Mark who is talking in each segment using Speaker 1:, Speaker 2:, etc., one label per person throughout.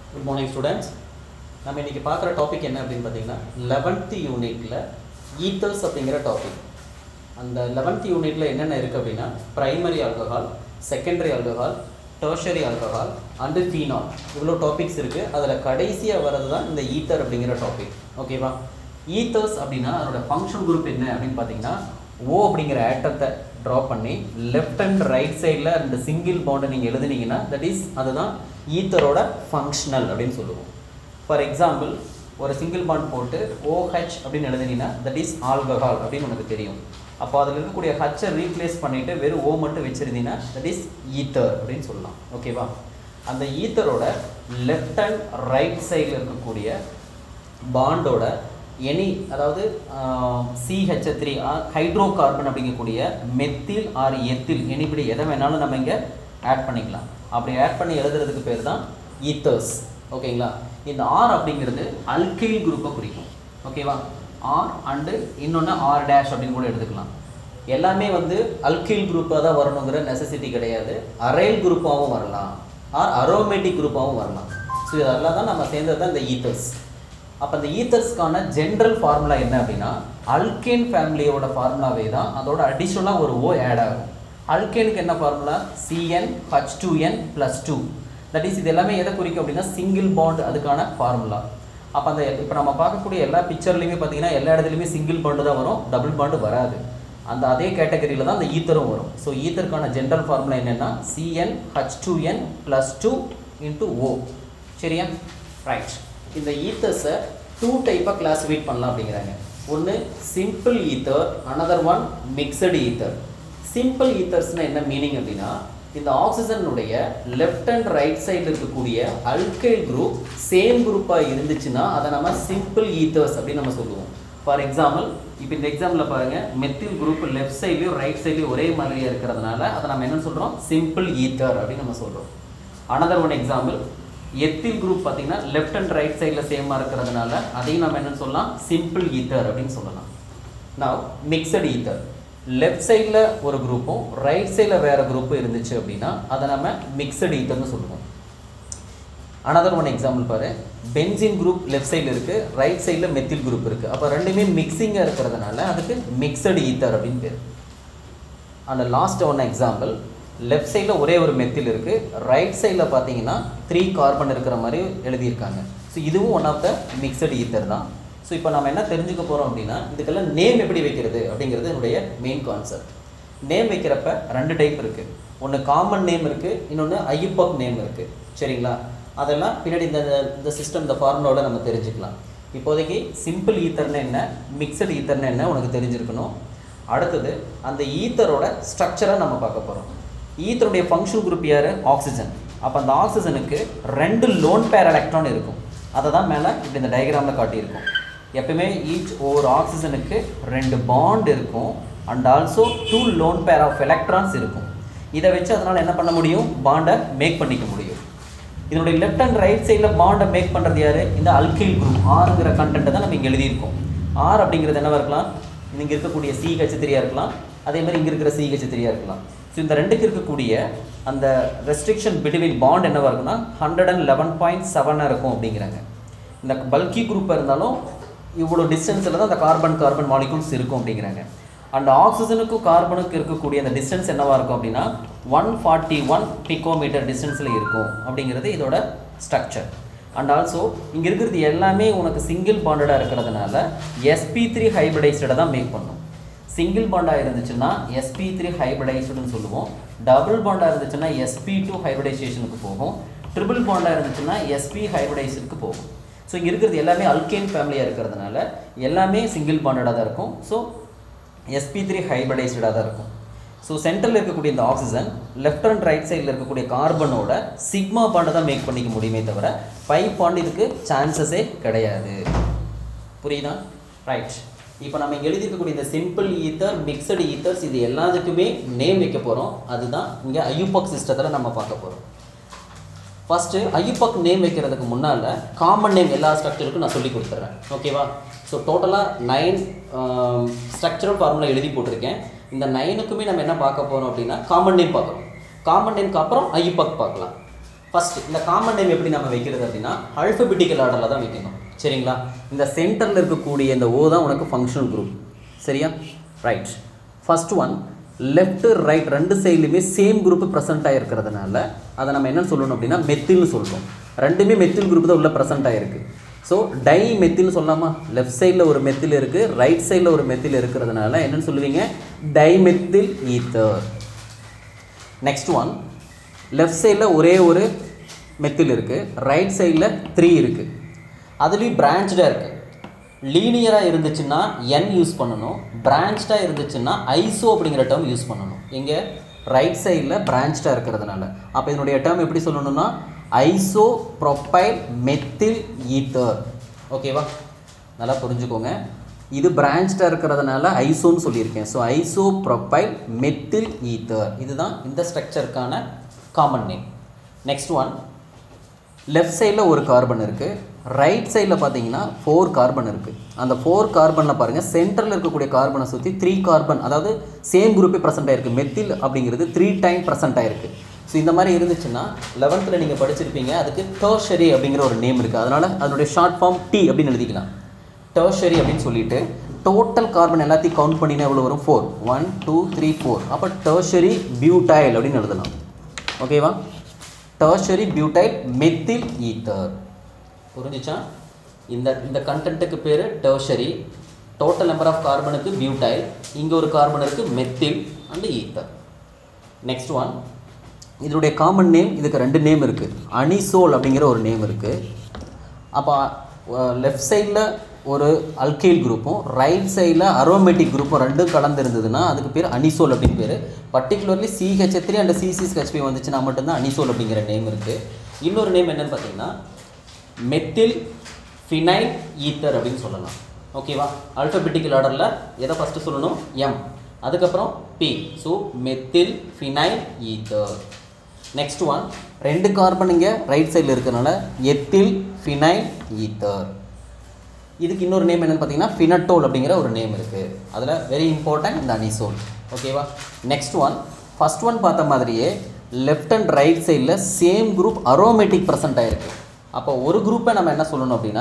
Speaker 1: good morning students நம்ம இன்றைக்கி பார்க்குற டாபிக் என்ன அப்படின்னு பார்த்தீங்கன்னா லெவன்த்து யூனிட்டில் ஈத்தர்ஸ் அப்படிங்கிற டாபிக் அந்த லெவன்த் யூனிட்டில் என்னென்ன இருக்குது அப்படின்னா primary alcohol secondary alcohol tertiary alcohol and phenol இவ்வளோ டாபிக்ஸ் இருக்குது அதில் கடைசியாக வர்றது தான் இந்த ஈத்தர் அப்படிங்கிற டாபிக் ஓகேவா ஈத்தர்ஸ் அப்படின்னா அதோட ஃபங்க்ஷன் குரூப் என்ன அப்படின்னு பார்த்தீங்கன்னா ஓ அப்படிங்கிற ஆட்டத்தை ட்ரா பண்ணி லெஃப்ட் அண்ட் ரைட் சைடில் அந்த சிங்கிள் பாண்டை நீங்கள் எழுதுனீங்கன்னா தட் இஸ் அதுதான் ஈத்தரோட ஃபங்க்ஷனல் அப்படின்னு சொல்லுவோம் ஃபார் எக்ஸாம்பிள் ஒரு சிங்கிள் பாண்ட் போட்டு OH அப்படின்னு எழுதுனீங்கன்னா தட் இஸ் ஆல்கஹால் அப்படின்னு உனக்கு தெரியும் அப்போ அதில் இருக்கக்கூடிய ஹச்சை ரீப்ளேஸ் பண்ணிவிட்டு வெறும் ஓ மட்டும் வச்சுருந்தீங்கன்னா தட் இஸ் ஈத்தர் அப்படின்னு சொல்லலாம் ஓகேவா அந்த ஈத்தரோட லெஃப்ட் அண்ட் ரைட் சைடில் இருக்கக்கூடிய பாண்டோட எனி அதாவது சிஹெச் த்ரீ ஹைட்ரோ கார்பன் அப்படிங்கக்கூடிய மெத்தில் ஆர் எத்தில் எனிபடி எதை வேணாலும் நம்ம இங்கே ஆட் பண்ணிக்கலாம் அப்படி ஆட் பண்ணி எழுதுறதுக்கு பேர் தான் ஈத்தர்ஸ் ஓகேங்களா இந்த ஆர் அப்படிங்கிறது அல்கைல் குரூப்பை குறிக்கும் ஓகேவா ஆர் அண்டு இன்னொன்று ஆர் டேஷ் அப்படின்னு கூட எடுத்துக்கலாம் எல்லாமே வந்து அல்கைல் குரூப்பாக தான் வரணுங்கிற நெசசிட்டி கிடையாது அரைல் குரூப்பாகவும் வரலாம் ஆர் அரோமேட்டிக் குரூப்பாகவும் வரலாம் ஸோ இதெல்லாம் தான் நம்ம சேர்ந்தது தான் இந்த ஈத்தர்ஸ் அப்போ அந்த ஈத்தர்ஸ்க்கான ஜென்ரல் ஃபார்முலா என்ன அப்படின்னா அல்கேன் ஃபேமிலியோட ஃபார்முலாவே தான் அதோட அடிஷ்னலாக ஒரு ஓ ஆட் ஆகும் அல்கேனுக்கு என்ன formula C N H two N plus two that is இது எல்லாமே எதை குறிக்கும் அப்படின்னா சிங்கிள் பாண்ட் அதுக்கான ஃபார்முலா அப்போ அந்த இப்போ நம்ம பார்க்கக்கூடிய எல்லா பிக்சர்லையுமே பார்த்தீங்கன்னா எல்லா இடத்துலையுமே சிங்கிள் பாண்டு தான் வரும் டபுள் பாண்டு வராது அந்த அதே கேட்டகரியில் தான் அந்த ஈத்தரும் வரும் ஸோ ஈத்தருக்கான ஜென்ரல் ஃபார்முலா என்னென்னா C N H two N plus two into O சரியா ரைட் இந்த ஈத்தர்ஸை டூ டைப்பாக கிளாஸிஃபைட் பண்ணலாம் அப்படிங்கிறாங்க ஒன்று simple ether another one mixed ether simple ஈத்தர்ஸ்னால் என்ன மீனிங் அப்படின்னா இந்த ஆக்சிஜனுடைய லெஃப்ட் அண்ட் ரைட் சைடில் இருக்கக்கூடிய அல்கைல் குரூப் சேம் குரூப்பாக இருந்துச்சுன்னா அதை நம்ம சிம்பிள் ஈத்தர்ஸ் அப்படின்னு நம்ம சொல்லுவோம் ஃபார் எக்ஸாம்பிள் இப்போ இந்த எக்ஸாம்பிளில் பாருங்கள் மெத்தில் குரூப் லெஃப்ட் சைட்லேயும் ரைட் சைட்லேயும் ஒரே மாதிரியாக இருக்கிறதுனால அதை நம்ம என்ன சொல்கிறோம் சிம்பிள் ஈத்தர் அப்படின்னு நம்ம சொல்கிறோம் another one example ethyl group பார்த்தீங்கன்னா லெஃப்ட் அண்ட் ரைட் சைடில் சேமாக இருக்கிறதுனால அதையும் நம்ம என்னன்னு சொல்லலாம் சிம்பிள் ஈத்தர் அப்படின்னு சொல்லலாம் நான் மிக்சடு ஈத்தர் லெஃப்ட் சைடில் ஒரு குரூப்பும் ரைட் சைடில் வேறு குரூப்பும் இருந்துச்சு அப்படின்னா அதை நம்ம மிக்சடு ஈத்தர்னு சொல்லுவோம் அனதர் ஒன் எக்ஸாம்பிள் பாரு பென்சின் குரூப் லெஃப்ட் சைடில் இருக்குது ரைட் சைடில் மெத்தில் குரூப் இருக்குது அப்போ ரெண்டுமே மிக்சிங்காக இருக்கிறதுனால அதுக்கு மிக்சடு ஈத்தர் அப்படின்னு பேர் அந்த லாஸ்ட் ஒன் எக்ஸாம்பிள் லெஃப்ட் சைடில் ஒரே ஒரு மெத்தில் இருக்குது ரைட் சைடில் பார்த்தீங்கன்னா த்ரீ கார்பன் இருக்கிற மாதிரி எழுதியிருக்காங்க ஸோ இதுவும் one of the mixed ether தான் ஸோ இப்போ நம்ம என்ன தெரிஞ்சுக்க போகிறோம் அப்படின்னா இதுக்கெல்லாம் நேம் எப்படி வைக்கிறது அப்படிங்கிறது என்னுடைய மெயின் கான்செப்ட் நேம் வைக்கிறப்ப ரெண்டு டைப் இருக்குது ஒன்று காமன் நேம் இருக்குது இன்னொன்று ஐயுப்பக் நேம் இருக்குது சரிங்களா அதெல்லாம் பின்னாடி இந்த இந்த சிஸ்டம் இந்த ஃபார்முலாவோட நம்ம தெரிஞ்சுக்கலாம் இப்போதைக்கு சிம்பிள் ஈத்தர்னு என்ன மிக்சடு ஈத்தர்னு என்ன உனக்கு தெரிஞ்சிருக்கணும் அடுத்தது அந்த ஈத்தரோட ஸ்ட்ரக்சரை நம்ம பார்க்க போகிறோம் ஈத்தருடைய ஃபங்க்ஷன் குரூப் யார் ஆக்சிஜன் அப்போ அந்த ஆக்சிஜனுக்கு ரெண்டு லோன் பேர் எலக்ட்ரான் இருக்கும் அதை தான் மேலே இப்படி இந்த டயக்ராமில் காட்டியிருக்கோம் எப்பவுமே ஈச் ஒரு ஆக்சிஜனுக்கு ரெண்டு பாண்ட் இருக்கும் and also two lone pair of electrons இருக்கும் இதை வச்சு அதனால் என்ன பண்ண முடியும் பாண்டை மேக் பண்ணிக்க முடியும் இதனுடைய லெஃப்ட் அண்ட் ரைட் சைடில் பாண்டை மேக் பண்ணுறது யார் இந்த அல்கைல் குரூப் ஆறுங்கிற கண்டென்ட்டை தான் நம்ம இங்கே எழுதியிருக்கோம் ஆர் அப்படிங்கிறது என்னவா இருக்கலாம் இங்கே இருக்கக்கூடிய சிஹெச் த்ரீயாக இருக்கலாம் அதே மாதிரி இங்கே இருக்கிற சிஹெச் த்ரீயாக இருக்கலாம் ஸோ இந்த ரெண்டுக்கு இருக்கக்கூடிய அந்த ரெஸ்ட்ரிக்ஷன் பிட்வீன் பாண்ட் என்னவாக இருக்குன்னா ஹண்ட்ரட் அண்ட் லெவன் பாயிண்ட் செவனாக இருக்கும் அப்படிங்கிறாங்க இந்த பல்கி குரூப்பாக இருந்தாலும் இவ்வளோ டிஸ்டன்ஸில் தான் அந்த கார்பன் கார்பன் மாலிகூல்ஸ் இருக்கும் அப்படிங்கிறாங்க அண்ட் ஆக்சிஜனுக்கும் கார்பனுக்கு இருக்கக்கூடிய அந்த டிஸ்டன்ஸ் என்னவாக இருக்கும் அப்படின்னா ஒன் ஃபார்ட்டி ஒன் பிகோமீட்டர் டிஸ்டன்ஸில் இருக்கும் அப்படிங்கிறது இதோட ஸ்ட்ரக்சர் அண்ட் ஆல்சோ இங்கே இருக்கிறது எல்லாமே உனக்கு சிங்கிள் பாண்டடாக இருக்கிறதுனால எஸ்பி த்ரீ ஹைப்ரிடைஸ்டை தான் மேக் பண்ணும் சிங்கிள் பாண்டாக இருந்துச்சுன்னா எஸ்பி த்ரீ ஹைப்ரிடைஸ்டுன்னு சொல்லுவோம் டபுள் பாண்டாக இருந்துச்சுன்னா எஸ்பி டூ ஹைப்ரிடைசேஷனுக்கு போகும் ட்ரிபிள் பாண்டாக இருந்துச்சுன்னா எஸ்பி ஹைப்ரிடைஸுக்கு போகும் ஸோ இங்கே இருக்கிறது எல்லாமே அல்கேன் ஃபேமிலியாக இருக்கிறதுனால எல்லாமே சிங்கிள் பாண்டடாக தான் இருக்கும் ஸோ எஸ்பி த்ரீ ஹைப்ரிடைஸ்டாக தான் இருக்கும் ஸோ சென்டரில் இருக்கக்கூடிய இந்த ஆக்சிஜன் லெஃப்ட் அண்ட் ரைட் சைடில் இருக்கக்கூடிய கார்பனோட சிக்மா பாண்டை தான் மேக் பண்ணிக்க முடியுமே தவிர பை பாண்ட் இதுக்கு சான்சஸே கிடையாது புரியுதா ரைட் இப்போ நம்ம இங்கே எழுதியிருக்கக்கூடிய இந்த சிம்பிள் ஈத்தர் மிக்சடு ஈத்தர்ஸ் இது எல்லாத்துக்குமே நேம் வைக்க போகிறோம் அதுதான் இங்கே ஐயூபக் சிஸ்டத்தில் நம்ம பார்க்க போகிறோம் ஃபஸ்ட்டு ஐயூபக் நேம் வைக்கிறதுக்கு முன்னால் காமன் நேம் எல்லா ஸ்ட்ரக்சருக்கும் நான் சொல்லி கொடுத்துட்றேன் ஓகேவா ஸோ டோட்டலாக நைன் ஸ்ட்ரக்சரல் ஃபார்முலா எழுதி போட்டிருக்கேன் இந்த நைனுக்குமே நம்ம என்ன பார்க்க போகிறோம் அப்படின்னா காமன் நேம் பார்க்குறோம் காமன் நேம்க்கு அப்புறம் ஐயுபக் பார்க்கலாம் ஃபர்ஸ்ட் இந்த காமன் நேம் எப்படி நம்ம வைக்கிறது அப்படின்னா அல்பபெட்டிக்கல் ஆர்டரில் தான் வைக்கணும் சரிங்களா இந்த சென்டரில் இருக்கக்கூடிய இந்த ஓ தான் உனக்கு ஃபங்க்ஷனல் குரூப் சரியா right first one left right ரெண்டு சைட்லையுமே சேம் குரூப் ப்ரெசென்ட் ஆகிருக்கிறதுனால அதை நம்ம என்ன சொல்லணும் அப்படின்னா மெத்தில்னு சொல்கிறோம் ரெண்டுமே மெத்தில் குரூப் தான் உள்ள ப்ரெசென்ட் ஆகிருக்கு ஸோ டை மெத்தில் சொல்லலாமா லெஃப்ட் சைடில் ஒரு மெத்தில் இருக்குது ரைட் சைடில் ஒரு மெத்தில் இருக்கிறதுனால என்னன்னு சொல்லுவீங்க dimethyl ether next one left சைடில் ஒரே ஒரு மெத்தில் இருக்குது ரைட் சைடில் த்ரீ இருக்குது அதுலேயும் பிரான்ச்டாக இருக்குது லீனியராக இருந்துச்சுன்னா என் யூஸ் பண்ணணும் பிரான்ச்டாக இருந்துச்சுன்னா ஐசோ அப்படிங்கிற டேர்ம் யூஸ் பண்ணணும் எங்கே ரைட் சைடில் பிரான்ச்டாக இருக்கிறதுனால அப்போ இதனுடைய டேர்ம் எப்படி சொல்லணும்னா ஐசோ ப்ரொப்பைல் மெத்தில் ஈத்தர் ஓகேவா நல்லா புரிஞ்சுக்கோங்க இது பிரான்ச்டாக இருக்கிறதுனால ஐசோன்னு சொல்லியிருக்கேன் so isopropyl methyl ether இதுதான் இந்த ஸ்ட்ரக்சருக்கான common name next one left சைடில் ஒரு கார்பன் இருக்குது ரைட் சைடில் பார்த்தீங்கன்னா ஃபோர் கார்பன் இருக்குது அந்த ஃபோர் கார்பனில் பாருங்கள் சென்டரில் இருக்கக்கூடிய கார்பனை சுற்றி த்ரீ கார்பன் அதாவது சேம் குரூப்பே ப்ரெசென்ட் ஆயிருக்கு மெத்தில் அப்படிங்கிறது த்ரீ டைம் ப்ரெசென்ட் ஆயிருக்கு ஸோ இந்த மாதிரி இருந்துச்சுன்னா லெவன்த்தில் நீங்கள் படிச்சிருப்பீங்க அதுக்கு டர்ஷரி அப்படிங்கிற ஒரு நேம் இருக்குது அதனால் அதனுடைய ஷார்ட் ஃபார்ம் டி அப்படின்னு எழுதிக்கலாம் டர்ஷரி அப்படின்னு சொல்லிட்டு டோட்டல் கார்பன் எல்லாத்தையும் கவுண்ட் பண்ணினா எவ்வளோ வரும் four one two three four அப்போ டர்ஷரி பியூட்டைல் அப்படின்னு எழுதலாம் ஓகேவா டர்ஷரி பியூட்டைல் மெத்தில் ஈத்தர் புரிஞ்சுச்சா இந்த இந்த கண்டென்ட்டுக்கு பேர் டர்ஷரி டோட்டல் நம்பர் ஆஃப் கார்பனுக்கு பியூட்டைல் இங்கே ஒரு கார்பன் இருக்குது methyl and ether next one இதனுடைய காமன் நேம் இதுக்கு ரெண்டு நேம் இருக்குது அனிசோல் அப்படிங்கிற ஒரு நேம் இருக்குது அப்போ லெஃப்ட் சைடில் ஒரு அல்கைல் குரூப்பும் ரைட் சைடில் அரோமேட்டிக் குரூப்பும் ரெண்டும் கலந்து இருந்ததுன்னா அதுக்கு பேர் அனிசோல் அப்படின்னு பேர் பர்டிகுலர்லி சிஹெச் த்ரீ அண்ட் சிசிஸ் ஹெச்பி வந்துச்சுன்னா மட்டும்தான் அனிசோல் அப்படிங்கிற நேம் இருக்குது இன்னொரு நேம் என்னன்னு பார்த்தீங்கன்னா மெத்தில் ஃபினைல் ஈத்தர் அப்படின்னு சொல்லலாம் ஓகேவா அல்ஃபபெட்டிக்கல் ஆர்டரில் எதை ஃபஸ்ட்டு சொல்லணும் எம் அதுக்கப்புறம் P so methyl phenyl ether next one ரெண்டு கார்பன் இங்கே ரைட் சைடில் இருக்கிறனால எத்தில் ஃபினைல் ஈத்தர் இதுக்கு இன்னொரு நேம் என்னன்னு பார்த்தீங்கன்னா ஃபினட்டோல் அப்படிங்கிற ஒரு நேம் இருக்குது அதில் வெரி இம்பார்ட்டன்ட் இந்த அனிசோல் ஓகேவா நெக்ஸ்ட் ஒன் ஃபர்ஸ்ட் ஒன் பார்த்த மாதிரியே லெஃப்ட் அண்ட் ரைட் சைடில் சேம் குரூப் அரோமேட்டிக் ப்ரெசென்ட் ஆயிருக்கு அப்போ ஒரு குரூப்பை நம்ம என்ன சொல்லணும் அப்படின்னா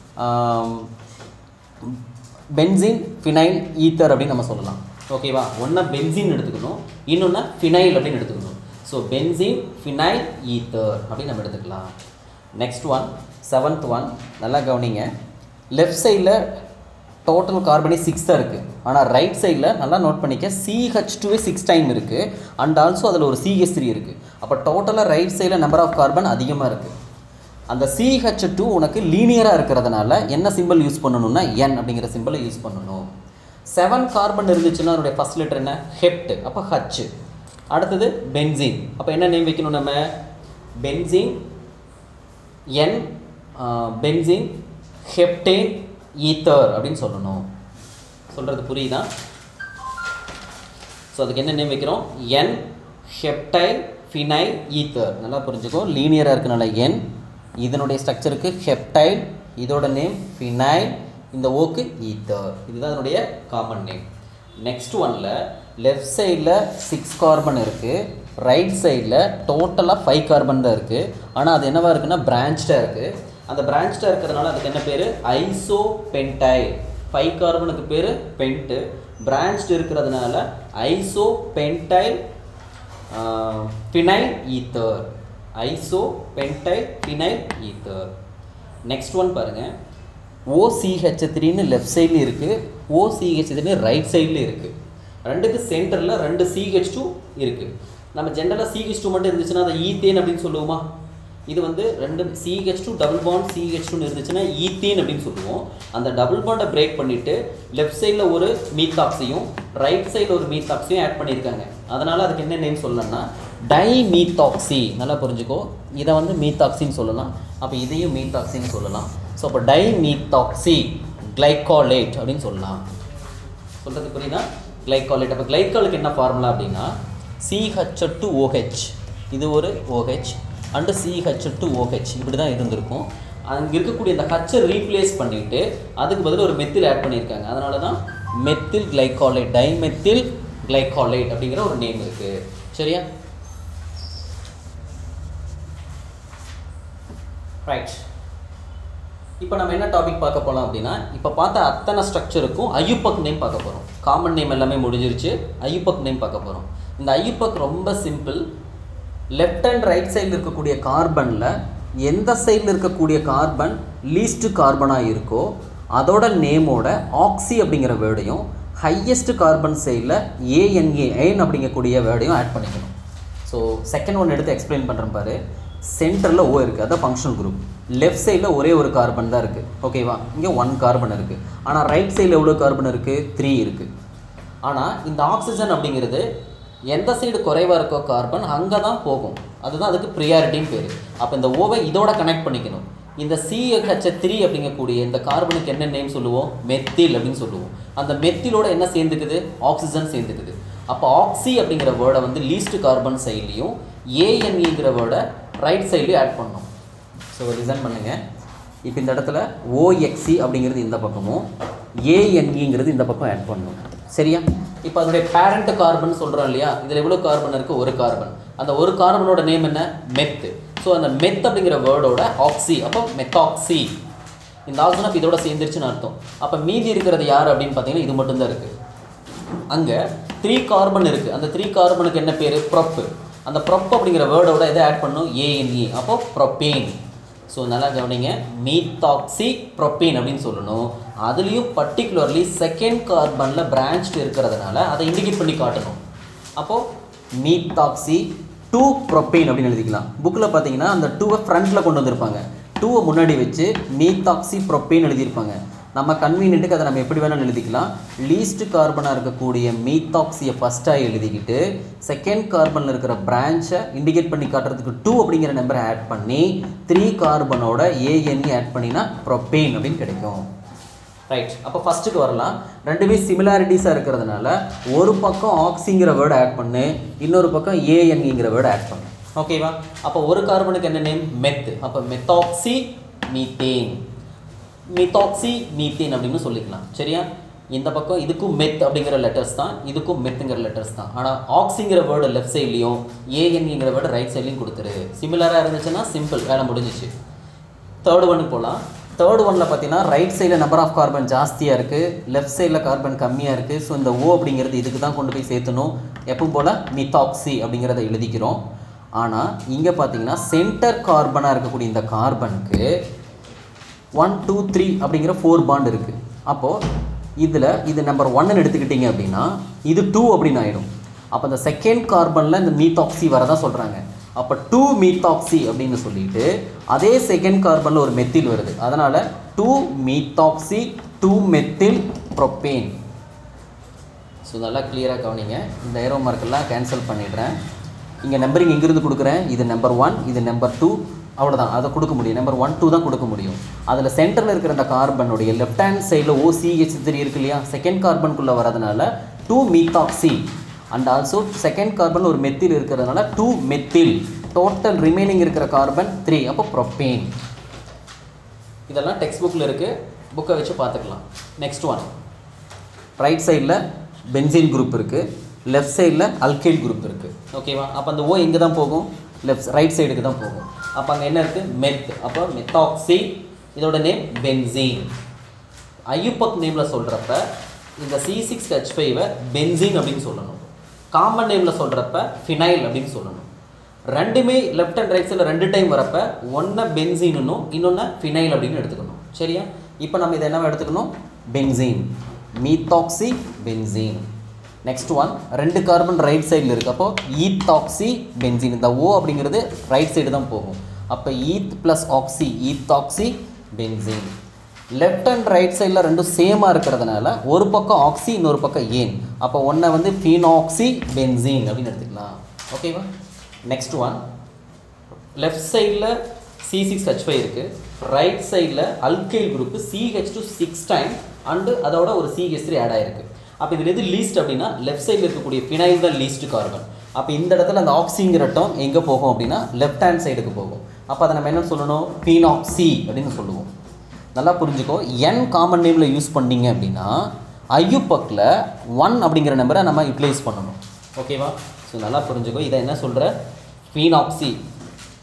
Speaker 1: பென்சின் ஃபினைல் ஈத்தர் அப்படின்னு நம்ம சொல்லலாம் ஓகேவா ஒன்றா பென்சின் எடுத்துக்கணும் இன்னொன்று ஃபினைல் அப்படின்னு எடுத்துக்கணும் ஸோ பென்சின் ஃபினைல் ஈத்தர் அப்படின்னு நம்ம எடுத்துக்கலாம் நெக்ஸ்ட் ஒன் செவன்த் ஒன் நல்லா கவனிங்க லெஃப்ட் சைடில் டோட்டல் கார்பனே சிக்ஸ் தான் இருக்குது ஆனால் ரைட் சைடில் நல்லா நோட் பண்ணிக்க சிஹெச் டூவே சிக்ஸ் டைம் இருக்குது அண்ட் ஆல்சோ அதில் ஒரு சிஹெச் த்ரீ இருக்குது அப்போ டோட்டலாக ரைட் சைடில் நம்பர் ஆஃப் கார்பன் அதிகமாக இருக்குது அந்த சிஹெச் டூ உனக்கு லீனியராக இருக்கிறதுனால என்ன சிம்பிள் யூஸ் பண்ணணும்னா என் அப்படிங்கிற சிம்பிளை யூஸ் பண்ணணும் செவன் கார்பன் இருந்துச்சுன்னா அதனுடைய ஃபர்ஸ்ட் லெட்டர் என்ன ஹெப்ட் அப்போ ஹச் அடுத்தது பென்சின் அப்போ என்ன நேம் வைக்கணும் நம்ம பென்சின் என் பென்சின் ஹெப்டேன் ஈத்தர் அப்படின்னு சொல்லணும் சொல்கிறது புரியுதா ஸோ அதுக்கு என்ன நேம் வைக்கிறோம் என் ஹெப்டைல் ஃபினைல் ஈத்தர் நல்லா புரிஞ்சுக்கோ லீனியராக இருக்கனால என் இதனுடைய ஸ்ட்ரக்சருக்கு ஹெப்டைல் இதோட நேம் ஃபினைல் இந்த ஓக்கு ஈத்தர் இதுதான் அதனுடைய காமன் நேம் நெக்ஸ்ட் ஒனில் லெஃப்ட் சைடில் சிக்ஸ் கார்பன் இருக்குது ரைட் சைடில் டோட்டலாக ஃபைவ் கார்பன் தான் இருக்குது ஆனால் அது என்னவா இருக்குன்னா பிரான்ச்டாக இருக்குது அந்த பிரான்ச்டாக இருக்கிறதுனால அதுக்கு என்ன பேர் ஐசோ பென்டைல் ஃபைவ் கார்பனுக்கு பேர் பென்ட்டு பிரான்ச்டு இருக்கிறதுனால isopentyl phenyl ether isopentyl phenyl ether next one பாருங்கள் ஓசிஹெச் த்ரீன்னு லெஃப்ட் சைட்லேயும் இருக்குது ஓசிஹெச் த்ரீன்னு ரைட் சைட்லேயும் இருக்குது ரெண்டுக்கு சென்டரில் ரெண்டு சிஹெச் டூ இருக்குது நம்ம ஜென்ரலாக சிஹெச் டூ மட்டும் இருந்துச்சுன்னா அதை ஈத்தேன் அப்படின்னு சொல்லுவோமா இது வந்து ரெண்டு CH two double bond CH டூன்னு இருந்துச்சுன்னா ஈத்தேன் அப்படின்னு சொல்லுவோம் அந்த டபுள் பாண்டை பிரேக் பண்ணிவிட்டு லெஃப்ட் சைடில் ஒரு மீத்தாக்ஸையும் ரைட் சைடில் ஒரு மீத்தாக்ஸையும் ஆட் பண்ணியிருக்காங்க அதனால் அதுக்கு என்ன நேம் சொல்லலாம்னா டை மீத்தாக்சி நல்லா புரிஞ்சுக்கோ இதை வந்து மீத்தாக்சின்னு சொல்லலாம் அப்போ இதையும் மீத்தாக்சின்னு சொல்லலாம் ஸோ அப்போ டை மீத்தாக்சி கிளைகாலேட் அப்படின்னு சொல்லலாம் சொல்கிறது புரியுதா கிளைகாலேட் அப்போ கிளைகாலுக்கு என்ன ஃபார்முலா அப்படின்னா சிஹெச் டு ஓஹெச் இது ஒரு O H and CH two O H இப்படி தான் இருந்திருக்கும் அங்கே இருக்கக்கூடிய இந்த ஹச்சை ரீப்ளேஸ் பண்ணிவிட்டு அதுக்கு பதில் ஒரு மெத்தில் ஆட் பண்ணியிருக்காங்க அதனால தான் மெத்தில் கிளைகாலேட் டைமெத்தில் கிளைகாலேட் அப்படிங்கிற ஒரு நேம் இருக்குது சரியா ரைட் இப்போ நம்ம என்ன டாபிக் பார்க்க போகலாம் அப்படின்னா இப்போ பார்த்த அத்தனை ஸ்ட்ரக்சருக்கும் ஐயுப்பக் நேம் பார்க்க போகிறோம் காமன் நேம் எல்லாமே முடிஞ்சிருச்சு ஐயுப்பக் நேம் பார்க்க போகிறோம் இந்த ஐயுப்பக் ரொம்ப சிம்பிள் லெஃப்ட் அண்ட் ரைட் சைடில் இருக்கக்கூடிய கார்பனில் எந்த சைடில் இருக்கக்கூடிய கார்பன் லீஸ்ட் கார்பனாக இருக்கோ அதோட நேமோட ஆக்சி அப்படிங்கிற வேர்டையும் ஹையஸ்ட் கார்பன் சைடில் ஏஎன்ஏ ஏன் அப்படிங்கக்கூடிய வேர்டையும் ஆட் பண்ணிக்கணும் ஸோ செகண்ட் ஒன் எடுத்து எக்ஸ்பிளைன் பண்ணுறேன் பாரு சென்டரில் ஓ இருக்குது அதான் ஃபங்க்ஷனல் குரூப் லெஃப்ட் சைடில் ஒரே ஒரு கார்பன் தான் இருக்குது ஓகேவா இங்கே ஒன் கார்பன் இருக்குது ஆனால் ரைட் சைடில் எவ்வளோ கார்பன் இருக்குது த்ரீ இருக்குது ஆனால் இந்த ஆக்சிஜன் அப்படிங்கிறது எந்த சைடு குறைவாக இருக்கோ கார்பன் அங்கே தான் போகும் அதுதான் அதுக்கு ப்ரியாரிட்டின்னு பேர் அப்போ இந்த ஓவை இதோட கனெக்ட் பண்ணிக்கணும் இந்த சிஹெச் த்ரீ அப்படிங்கக்கூடிய இந்த கார்பனுக்கு என்ன நேம் சொல்லுவோம் மெத்தில் அப்படின்னு சொல்லுவோம் அந்த மெத்திலோட என்ன சேர்ந்துக்குது ஆக்சிஜன் சேர்ந்துக்குது அப்போ ஆக்சி அப்படிங்கிற வேர்டை வந்து லீஸ்ட் கார்பன் சைட்லேயும் ஏஎன்இங்கிற வேர்டை ரைட் சைட்லேயும் ஆட் பண்ணணும் ஸோ ரிசன் பண்ணுங்கள் இப்போ இந்த இடத்துல ஓஎக்சி அப்படிங்கிறது இந்த பக்கமும் ஏஎன்இங்கிறது இந்த பக்கம் ஆட் பண்ணணும் சரியா இப்போ அதனுடைய பேரண்ட் கார்பன் சொல்கிறோம் இல்லையா இதில் எவ்வளோ கார்பன் இருக்குது ஒரு கார்பன் அந்த ஒரு கார்பனோட நேம் என்ன மெத்து ஸோ அந்த மெத் அப்படிங்கிற வேர்டோட ஆக்சி அப்போ மெத்தாக்சி இந்த ஆக்சிஜன் அப்போ இதோட சேர்ந்துருச்சுன்னு அர்த்தம் அப்போ மீதி இருக்கிறது யார் அப்படின்னு பார்த்தீங்கன்னா இது மட்டும்தான் இருக்குது அங்கே த்ரீ கார்பன் இருக்குது அந்த த்ரீ கார்பனுக்கு என்ன பேர் ப்ரொப்பு அந்த ப்ரொப் அப்படிங்கிற வேர்டோட எதை ஆட் பண்ணும் ஏஎன்இ அப்போ ப்ரொப்பேன் ஸோ நல்லா கவனிங்க மீத்தாக்சி ப்ரொப்பேன் அப்படின்னு சொல்லணும் அதுலேயும் பர்டிகுலர்லி செகண்ட் கார்பனில் பிரான்ச்டு இருக்கிறதுனால அதை இண்டிகேட் பண்ணி காட்டணும் அப்போது மீத்தாக்சி டூ ப்ரொப்பேன் அப்படின்னு எழுதிக்கலாம் புக்கில் பார்த்தீங்கன்னா அந்த டூவை ஃப்ரண்ட்டில் கொண்டு வந்திருப்பாங்க டூவை முன்னாடி வச்சு மீத்தாக்சி ப்ரொப்பேன் எழுதியிருப்பாங்க நம்ம கன்வீனியன்ட்டுக்கு அதை நம்ம எப்படி வேணாலும் எழுதிக்கலாம் லீஸ்ட் கார்பனாக இருக்கக்கூடிய மீத்தாக்சியை ஃபஸ்ட்டாக எழுதிக்கிட்டு செகண்ட் கார்பனில் இருக்கிற பிரான்ச்சை இண்டிகேட் பண்ணி காட்டுறதுக்கு டூ அப்படிங்கிற நம்பரை ஆட் பண்ணி த்ரீ கார்பனோட ஏஎன்இ ஆட் பண்ணினா ப்ரொப்பேன் அப்படின்னு கிடைக்கும் ரைட் அப்போ ஃபஸ்ட்டுக்கு வரலாம் ரெண்டுமே சிமிலாரிட்டிஸாக இருக்கிறதுனால ஒரு பக்கம் ஆக்சிங்கிற வேர்டு ஆட் பண்ணு இன்னொரு பக்கம் ஏஎன்இங்கிற வேர்டு ஆட் பண்ணு ஓகேவா அப்போ ஒரு கார்பனுக்கு என்ன நேம் மெத் அப்போ மெத்தாக்சி மீத்தேன் மித்தாக்சி மீத்தேன் அப்படின்னு சொல்லிக்கலாம் சரியா இந்த பக்கம் இதுக்கும் மெத் அப்படிங்கிற லெட்டர்ஸ் தான் இதுக்கும் மெத்துங்கிற லெட்டர்ஸ் தான் ஆனால் ஆக்ஸிங்கிற வேர்டு லெஃப்ட் சைட்லேயும் ஏஎன்ங்கிற வேர்டு ரைட் சைட்லேயும் கொடுத்துரு சிமிலராக இருந்துச்சுன்னா சிம்பிள் வேலை முடிஞ்சிச்சு தேர்ட் ஒன்று போகலாம் தேர்ட் ஒனில் பார்த்தீங்கன்னா ரைட் சைடில் நம்பர் ஆஃப் கார்பன் ஜாஸ்தியாக இருக்குது லெஃப்ட் சைடில் கார்பன் கம்மியாக இருக்குது ஸோ இந்த ஓ அப்படிங்கிறது இதுக்கு தான் கொண்டு போய் சேர்த்தணும் எப்பவும் போல் மித்தாக்சி அப்படிங்கிறத எழுதிக்கிறோம் ஆனால் இங்கே பார்த்தீங்கன்னா சென்டர் கார்பனாக இருக்கக்கூடிய இந்த கார்பனுக்கு ஒன் டூ த்ரீ அப்படிங்கிற ஃபோர் பாண்ட் இருக்குது அப்போது இதில் இது நம்பர் ஒன்னு எடுத்துக்கிட்டிங்க அப்படின்னா இது டூ அப்படின்னு ஆகிடும் அப்போ இந்த செகண்ட் கார்பனில் இந்த மீத்தாக்சி வரதான் சொல்கிறாங்க அப்போ டூ மீத்தாக்சி அப்படின்னு சொல்லிட்டு அதே செகண்ட் கார்பனில் ஒரு மெத்தில் வருது அதனால் two methoxy two methyl propane so நல்லா கிளியராக கவனிங்க இந்த ஏரோ மார்க்கெல்லாம் கேன்சல் பண்ணிடுறேன் இங்கே நம்பரிங் எங்கேருந்து கொடுக்குறேன் இது நம்பர் ஒன் இது நம்பர் டூ அவ்வளோதான் அதை கொடுக்க முடியும் நம்பர் ஒன் டூ தான் கொடுக்க முடியும் அதில் சென்டரில் இருக்கிற அந்த கார்பனுடைய லெஃப்ட் ஹேண்ட் சைடில் ஓசிஹெச் த்ரீ இருக்கு இல்லையா செகண்ட் கார்பனுக்குள்ளே வரதுனால two methoxy and also second carbon ஒரு மெத்தில் இருக்கிறதுனால டூ மெத்தில் டோட்டல் ரிமைனிங் இருக்கிற கார்பன் த்ரீ அப்போ ப்ரொப்பேன் இதெல்லாம் டெக்ஸ்ட் புக்கில் இருக்குது புக்கை வச்சு பார்த்துக்கலாம் நெக்ஸ்ட் ஒன் ரைட் சைடில் பென்சின் குரூப் இருக்குது லெஃப்ட் சைடில் அல்கைல் குரூப் இருக்குது ஓகேவா அப்போ அந்த ஓ எங்கே தான் போகும் லெஃப்ட் ரைட் சைடுக்கு தான் போகும் அப்போ அங்கே என்ன இருக்குது மெத் அப்போ மெத்தாக்சி இதோட நேம் பென்சீன் ஐயுப்பக் நேமில் சொல்கிறப்ப இந்த சி சிக்ஸ் ஹெச் ஃபைவை பென்சீன் அப்படின்னு சொல்லணும் காமன் நேமில் சொல்கிறப்ப ஃபினைல் அப்படின்னு சொல்லணும் ரெண்டுமே லெஃப்ட் அண்ட் ரைட் சைடில் ரெண்டு டைம் வரப்ப ஒன்றை பென்சீனுன்னும் இன்னொன்று ஃபினைல் அப்படின்னு எடுத்துக்கணும் சரியா இப்போ நம்ம இதை என்னவா எடுத்துக்கணும் benzene methoxy benzene next one ரெண்டு கார்பன் ரைட் சைடில் இருக்கு அப்போ ஈத்தாக்சி பென்சீன் இந்த ஓ அப்படிங்கிறது ரைட் சைடு தான் போகும் அப்போ eth plus oxy ethoxy benzene left and right சைடில் ரெண்டும் சேமாக இருக்கிறதுனால ஒரு பக்கம் ஆக்சி இன்னொரு பக்கம் ஏன் அப்போ ஒன்றை வந்து ஃபீனாக்சி பென்சீன் அப்படின்னு எடுத்துக்கலாம் ஓகேவா நெக்ஸ்ட் ஒன் லெஃப்ட் சைடில் சி சிக்ஸ் ஹெச் ஃபைவ் இருக்குது ரைட் சைடில் alkyl group CH two six time and அதோட ஒரு சிஹெச் த்ரீ ஆட் ஆயிருக்கு அப்போ இதில் எது லீஸ்ட் அப்படின்னா லெஃப்ட் சைடில் இருக்கக்கூடிய ஃபினைல் தான் லீஸ்ட் கார்பன் அப்போ இந்த இடத்துல அந்த ஆக்சிங்கிற டேர்ம் எங்கே போகும் அப்படின்னா லெஃப்ட் ஹேண்ட் சைடுக்கு போகும் அப்போ அதை நம்ம என்ன சொல்லணும் ஃபீனாக்சி அப்படின்னு சொல்லுவோம் நல்லா புரிஞ்சுக்கோ என் காமன் நேமில் யூஸ் பண்ணீங்க அப்படின்னா ஐயுப்பக்கில் ஒன் அப்படிங்கிற நம்பரை நம்ம யூட்டிலைஸ் பண்ணணும் ஓகேவா ஸோ நல்லா புரிஞ்சுக்கோ இதை என்ன சொல்கிற ஃபீனாக்சி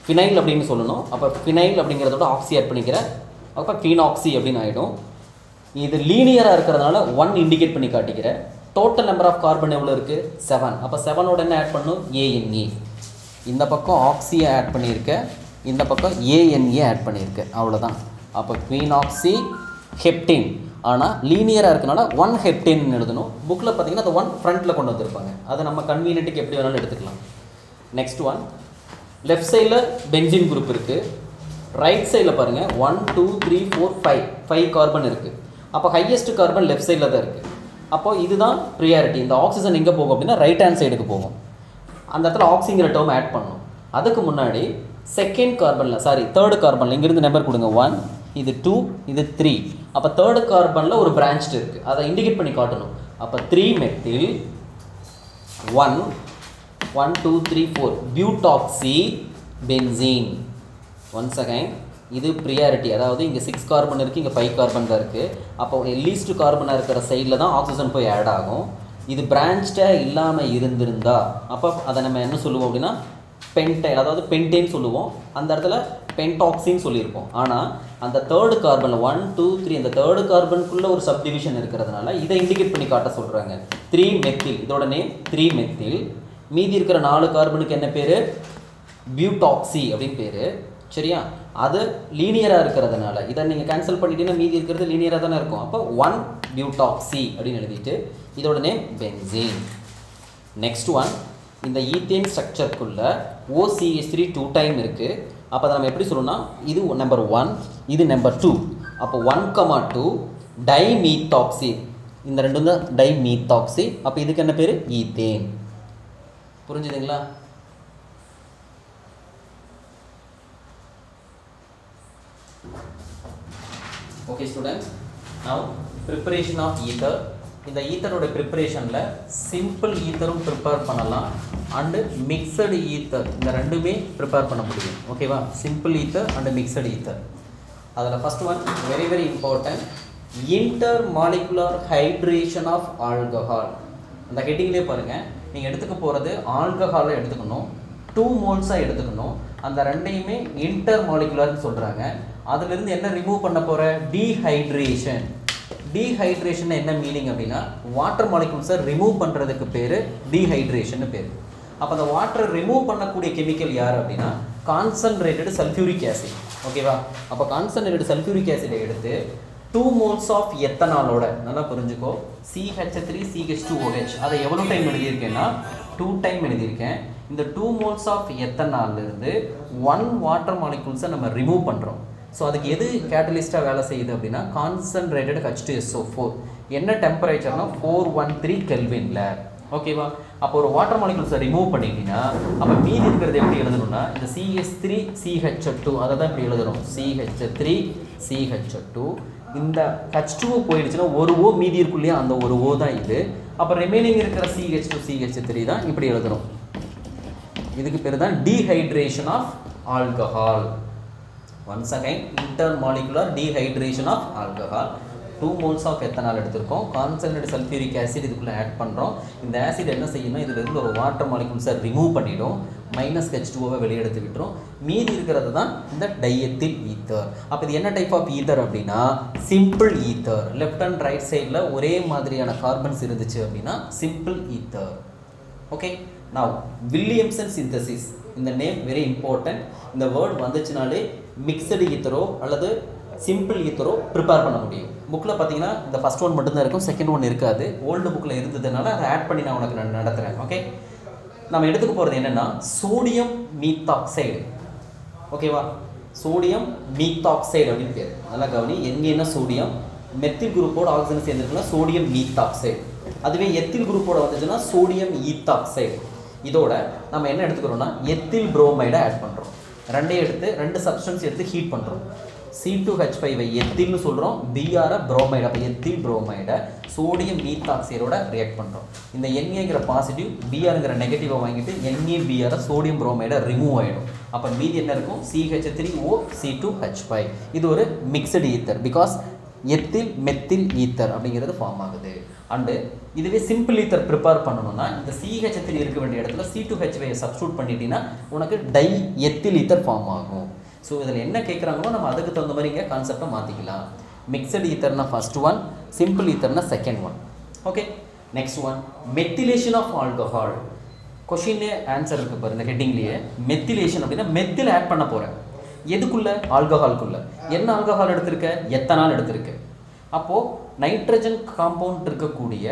Speaker 1: ஃபினைல் அப்படின்னு சொல்லணும் அப்போ ஃபினைல் அப்படிங்கிறதோட ஆக்சி ஆட் பண்ணிக்கிறேன் அப்போ ஃபீனாக்சி அப்படின்னு ஆகிடும் இது லீனியராக இருக்கிறதுனால ஒன் இண்டிகேட் பண்ணி காட்டிக்கிறேன் டோட்டல் நம்பர் ஆஃப் கார்பன் எவ்வளோ இருக்குது செவன் அப்போ செவனோட என்ன ஆட் பண்ணும் ஏஎன்இ இந்த பக்கம் ஆக்சியை ஆட் பண்ணியிருக்கேன் இந்த பக்கம் ஏஎன்ஏ ஆட் பண்ணியிருக்கேன் அவ்வளோதான் அப்போ குவீனாக்சி ஹெப்டின் ஆனால் லீனியராக இருக்கனால ஒன் ஹெப்டின் எழுதணும் புக்கில் பார்த்தீங்கன்னா அது ஒன் ஃப்ரண்ட்டில் கொண்டு வந்திருப்பாங்க அதை நம்ம கன்வீனியன்ட்டுக்கு எப்படி வேணாலும் எடுத்துக்கலாம் நெக்ஸ்ட் ஒன் லெஃப்ட் சைடில் பென்சின் குரூப் இருக்குது ரைட் சைடில் பாருங்கள் one two three four five five carbon இருக்குது அப்போ ஹையஸ்ட் கார்பன் லெஃப்ட் சைடில் தான் இருக்குது அப்போ இதுதான் ப்ரியாரிட்டி இந்த ஆக்சிஜன் எங்கே போகும் அப்படின்னா ரைட் ஹேண்ட் சைடுக்கு போகும் அந்த இடத்துல ஆக்சிங்கிற டேர்ம் ஆட் பண்ணணும் அதுக்கு முன்னாடி செகண்ட் கார்பனில் சாரி தேர்டு கார்பனில் இங்கேருந்து நம்பர் கொடுங்க ஒன் இது டூ இது த்ரீ அப்போ தேர்டு கார்பனில் ஒரு பிரான்ச்டு இருக்குது அதை இண்டிகேட் பண்ணி காட்டணும் அப்போ three methyl one one two three four butoxy benzene one second இது ப்ரியாரிட்டி அதாவது இங்கே சிக்ஸ் கார்பன் இருக்குது இங்கே ஃபைவ் கார்பன் தான் இருக்குது அப்போ லீஸ்ட் கார்பனாக இருக்கிற சைடில் தான் ஆக்சிஜன் போய் ஆட் ஆகும் இது பிரான்ச்டாக இல்லாமல் இருந்திருந்தா அப்போ அதை நம்ம என்ன சொல்லுவோம் அப்படின்னா பென்டைல் அதாவது பென்டேன் சொல்லுவோம் அந்த இடத்துல பென்டாக்சின்னு சொல்லியிருப்போம் ஆனால் அந்த தேர்டு கார்பனில் ஒன் டூ த்ரீ அந்த தேர்டு கார்பனுக்குள்ளே ஒரு சப்டிவிஷன் இருக்கிறதுனால இதை இண்டிகேட் பண்ணி காட்ட சொல்கிறாங்க த்ரீ மெத்தில் இதோட நேம் த்ரீ மெத்தில் மீதி இருக்கிற நாலு கார்பனுக்கு என்ன பேர் பியூட்டாக்சி அப்படின்னு பேர் சரியா அது லீனியராக இருக்கிறதுனால இதை நீங்கள் கேன்சல் பண்ணிட்டீங்கன்னா மீதி இருக்கிறது லீனியராக தானே இருக்கும் அப்போ ஒன் பியூட்டாக்சி அப்படின்னு எழுதிட்டு இதோட நேம் பென்சீன் நெக்ஸ்ட் ஒன் இந்த ஈத்தேன் ஸ்ட்ரக்சருக்குள்ள ஓசிஎஸ் த்ரீ டூ டைம் இருக்குது அப்போ அதை நம்ம எப்படி சொல்லணும்னா இது நம்பர் ஒன் இது நம்பர் டூ அப்போ ஒன் கமா டூ டைமீத்தாக்சி இந்த ரெண்டும் தான் டைமீத்தாக்சி அப்போ இதுக்கு என்ன பேர் ஈத்தேன் புரிஞ்சுதுங்களா okay students now preparation of ether இந்த ஈத்தரோட ப்ரிப்பரேஷனில் சிம்பிள் ஈத்தரும் ப்ரிப்பேர் பண்ணலாம் அண்டு மிக்சடு ஈத்தர் இந்த ரெண்டுமே ப்ரிப்பேர் பண்ண முடியும் ஓகேவா simple ether and mixed ether அதில் first one very very important intermolecular hydration of alcohol அந்த ஹெட்டிங்லேயே பாருங்கள் நீங்கள் எடுத்துக்க போகிறது ஆல்கஹாலை எடுத்துக்கணும் டூ மோல்ஸாக எடுத்துக்கணும் அந்த ரெண்டையுமே இன்டர் மாலிகுலர்னு சொல்கிறாங்க அதுலேருந்து என்ன ரிமூவ் பண்ண போகிற டீஹைட்ரேஷன் டீஹைட்ரேஷன் என்ன மீனிங் அப்படின்னா வாட்டர் மாலிகுல்ஸை ரிமூவ் பண்ணுறதுக்கு பேர் டீஹைட்ரேஷன் பேர் அப்போ அந்த வாட்டரை ரிமூவ் பண்ணக்கூடிய கெமிக்கல் யார் அப்படின்னா கான்சன்ட்ரேட்டட் சல்ஃபியூரிக் ஆசிட் ஓகேவா அப்போ கான்சன்ட்ரேட்டட் சல்ஃபியூரிக் ஆசிடை எடுத்து டூ மோல்ஸ் ஆஃப் எத்தனாலோட நல்லா புரிஞ்சுக்கோ CH three CH two OH அதை எவ்வளோ டைம் எழுதியிருக்கேன்னா டூ டைம் எழுதியிருக்கேன் இந்த டூ மோல்ஸ் ஆஃப் எத்தனாலிருந்து ஒன் வாட்டர் மாலிகூல்ஸை நம்ம ரிமூவ் பண்ணுறோம் ஸோ அதுக்கு எது கேட்டலிஸ்ட்டாக வேலை செய்யுது அப்படின்னா concentrated H two SO four என்ன டெம்பரேச்சர்னா ஃபோர் ஒன் த்ரீ கெல்வின்ல ஓகேவா அப்போ ஒரு வாட்டர் மாலிகூல்ஸை ரிமூவ் பண்ணிட்டீங்கன்னா அப்போ மீதி இருக்கிறது எப்படி எழுதணும்னா இந்த சிஎஸ் த்ரீ சிஹெச் டூ அதை தான் இப்படி எழுதணும் சிஹெச் த்ரீ சிஹெச் டூ இந்த ஹச் டூ போயிடுச்சுன்னா ஒரு ஓ மீதி இருக்கும் இல்லையா அந்த ஒரு ஓ தான் இது அப்போ ரிமைனிங் இருக்கிற சிஹெச் டூ சிஹெச் த்ரீ தான் இப்படி எழுதணும் இதுக்கு பேர் தான் dehydration of alcohol once again intermolecular dehydration of alcohol two moles of ethanol எடுத்திருக்கோம் கான்சன்ட்ரேட் சல்ஃபியூரிக் ஆசிட் இதுக்குள்ளே ஆட் பண்ணுறோம் இந்த ஆசிட் என்ன செய்யணும் இதிலிருந்து ஒரு வாட்டர் மாலிகுல்ஸை ரிமூவ் பண்ணிடும் மைனஸ் ஹெச் டூவை வெளியெடுத்து விட்டுரும் மீதி இருக்கிறது தான் இந்த டையத்தில் ஈத்தர் அப்போ இது என்ன டைப் ஆஃப் ஈத்தர் அப்படின்னா simple ether left and right சைடில் ஒரே மாதிரியான கார்பன்ஸ் இருந்துச்சு அப்படின்னா simple ether okay now Williamson synthesis இந்த நேம் வெரி இம்பார்ட்டன்ட் இந்த வேர்ட் வந்துச்சுனாலே மிக்சடு ஈத்தரோ அல்லது சிம்பிள் ஈத்தரோ ப்ரிப்பேர் பண்ண முடியும் புக்கில் பார்த்தீங்கன்னா இந்த ஃபஸ்ட் ஒன் மட்டும்தான் இருக்கும் செகண்ட் ஒன் இருக்காது ஓல்டு புக்கில் இருந்ததுனால அதை ஆட் பண்ணி நான் உனக்கு நான் நடத்துகிறேன் ஓகே நம்ம எடுத்துக்க போகிறது என்னென்னா சோடியம் மீத்தாக்சைடு ஓகேவா சோடியம் மீத்தாக்சைடு அப்படின்னு பேர் நல்லா கவனி எங்கே என்ன சோடியம் மெத்தில் குரூப்போட ஆக்சிஜன் சேர்ந்துருக்குன்னா சோடியம் மீத்தாக்சைடு அதுவே எத்தில் குரூப்போட வந்துச்சுன்னா சோடியம் ஈத்தாக்சைடு இதோட நம்ம என்ன எடுத்துக்கிறோம்னா எத்தில் புரோமைடை ஆட் பண்ணுறோம் ரெண்டையும் எடுத்து ரெண்டு சப்ஸ்டன்ஸ் எடுத்து ஹீட் பண்ணுறோம் சி டூ ஹெச் ஃபைவை எத்தில்னு சொல்கிறோம் பிஆரை புரோமைடு அப்போ எத்தில் புரோமைடை சோடியம் மீத்தாக்சைடோட ரியாக்ட் பண்ணுறோம் இந்த என்ஏங்கிற பாசிட்டிவ் பிஆருங்கிற நெகட்டிவை வாங்கிட்டு என்ஏ பிஆரை சோடியம் புரோமைடை ரிமூவ் ஆகிடும் அப்போ மீதி என்ன இருக்கும் CH three O C two H five இது ஒரு mixed ether because ethyl methyl ether அப்படிங்கிறது ஃபார்ம் ஆகுது அண்டு இதுவே சிம்பிள் ஈத்தர் ப்ரிப்பேர் பண்ணணும்னா இந்த சிஹெச் த்ரீ இருக்க வேண்டிய இடத்துல சி டூ ஹெச்வை சப்ஸ்டியூட் பண்ணிட்டீங்கன்னா உனக்கு டை எத்தில் ஈத்தர் ஃபார்ம் ஆகும் ஸோ இதில் என்ன கேட்குறாங்களோ நம்ம அதுக்கு தகுந்த மாதிரி இங்கே கான்செப்டை மாற்றிக்கலாம் மிக்சடு ஈத்தர்னா ஃபர்ஸ்ட் ஒன் சிம்பிள் ஈத்தர்னா second one okay next one methylation of alcohol கொஷின்லே ஆன்சர் இருக்கு பாரு இந்த ஹெட்டிங்லேயே மெத்திலேஷன் அப்படின்னா மெத்தில் ஆட் பண்ண போகிறேன் எதுக்குள்ள ஆல்கஹால்குள்ள என்ன ஆல்கஹால் எடுத்திருக்க எத்தனால் எடுத்திருக்க அப்போது நைட்ரஜன் காம்பவுண்ட் இருக்கக்கூடிய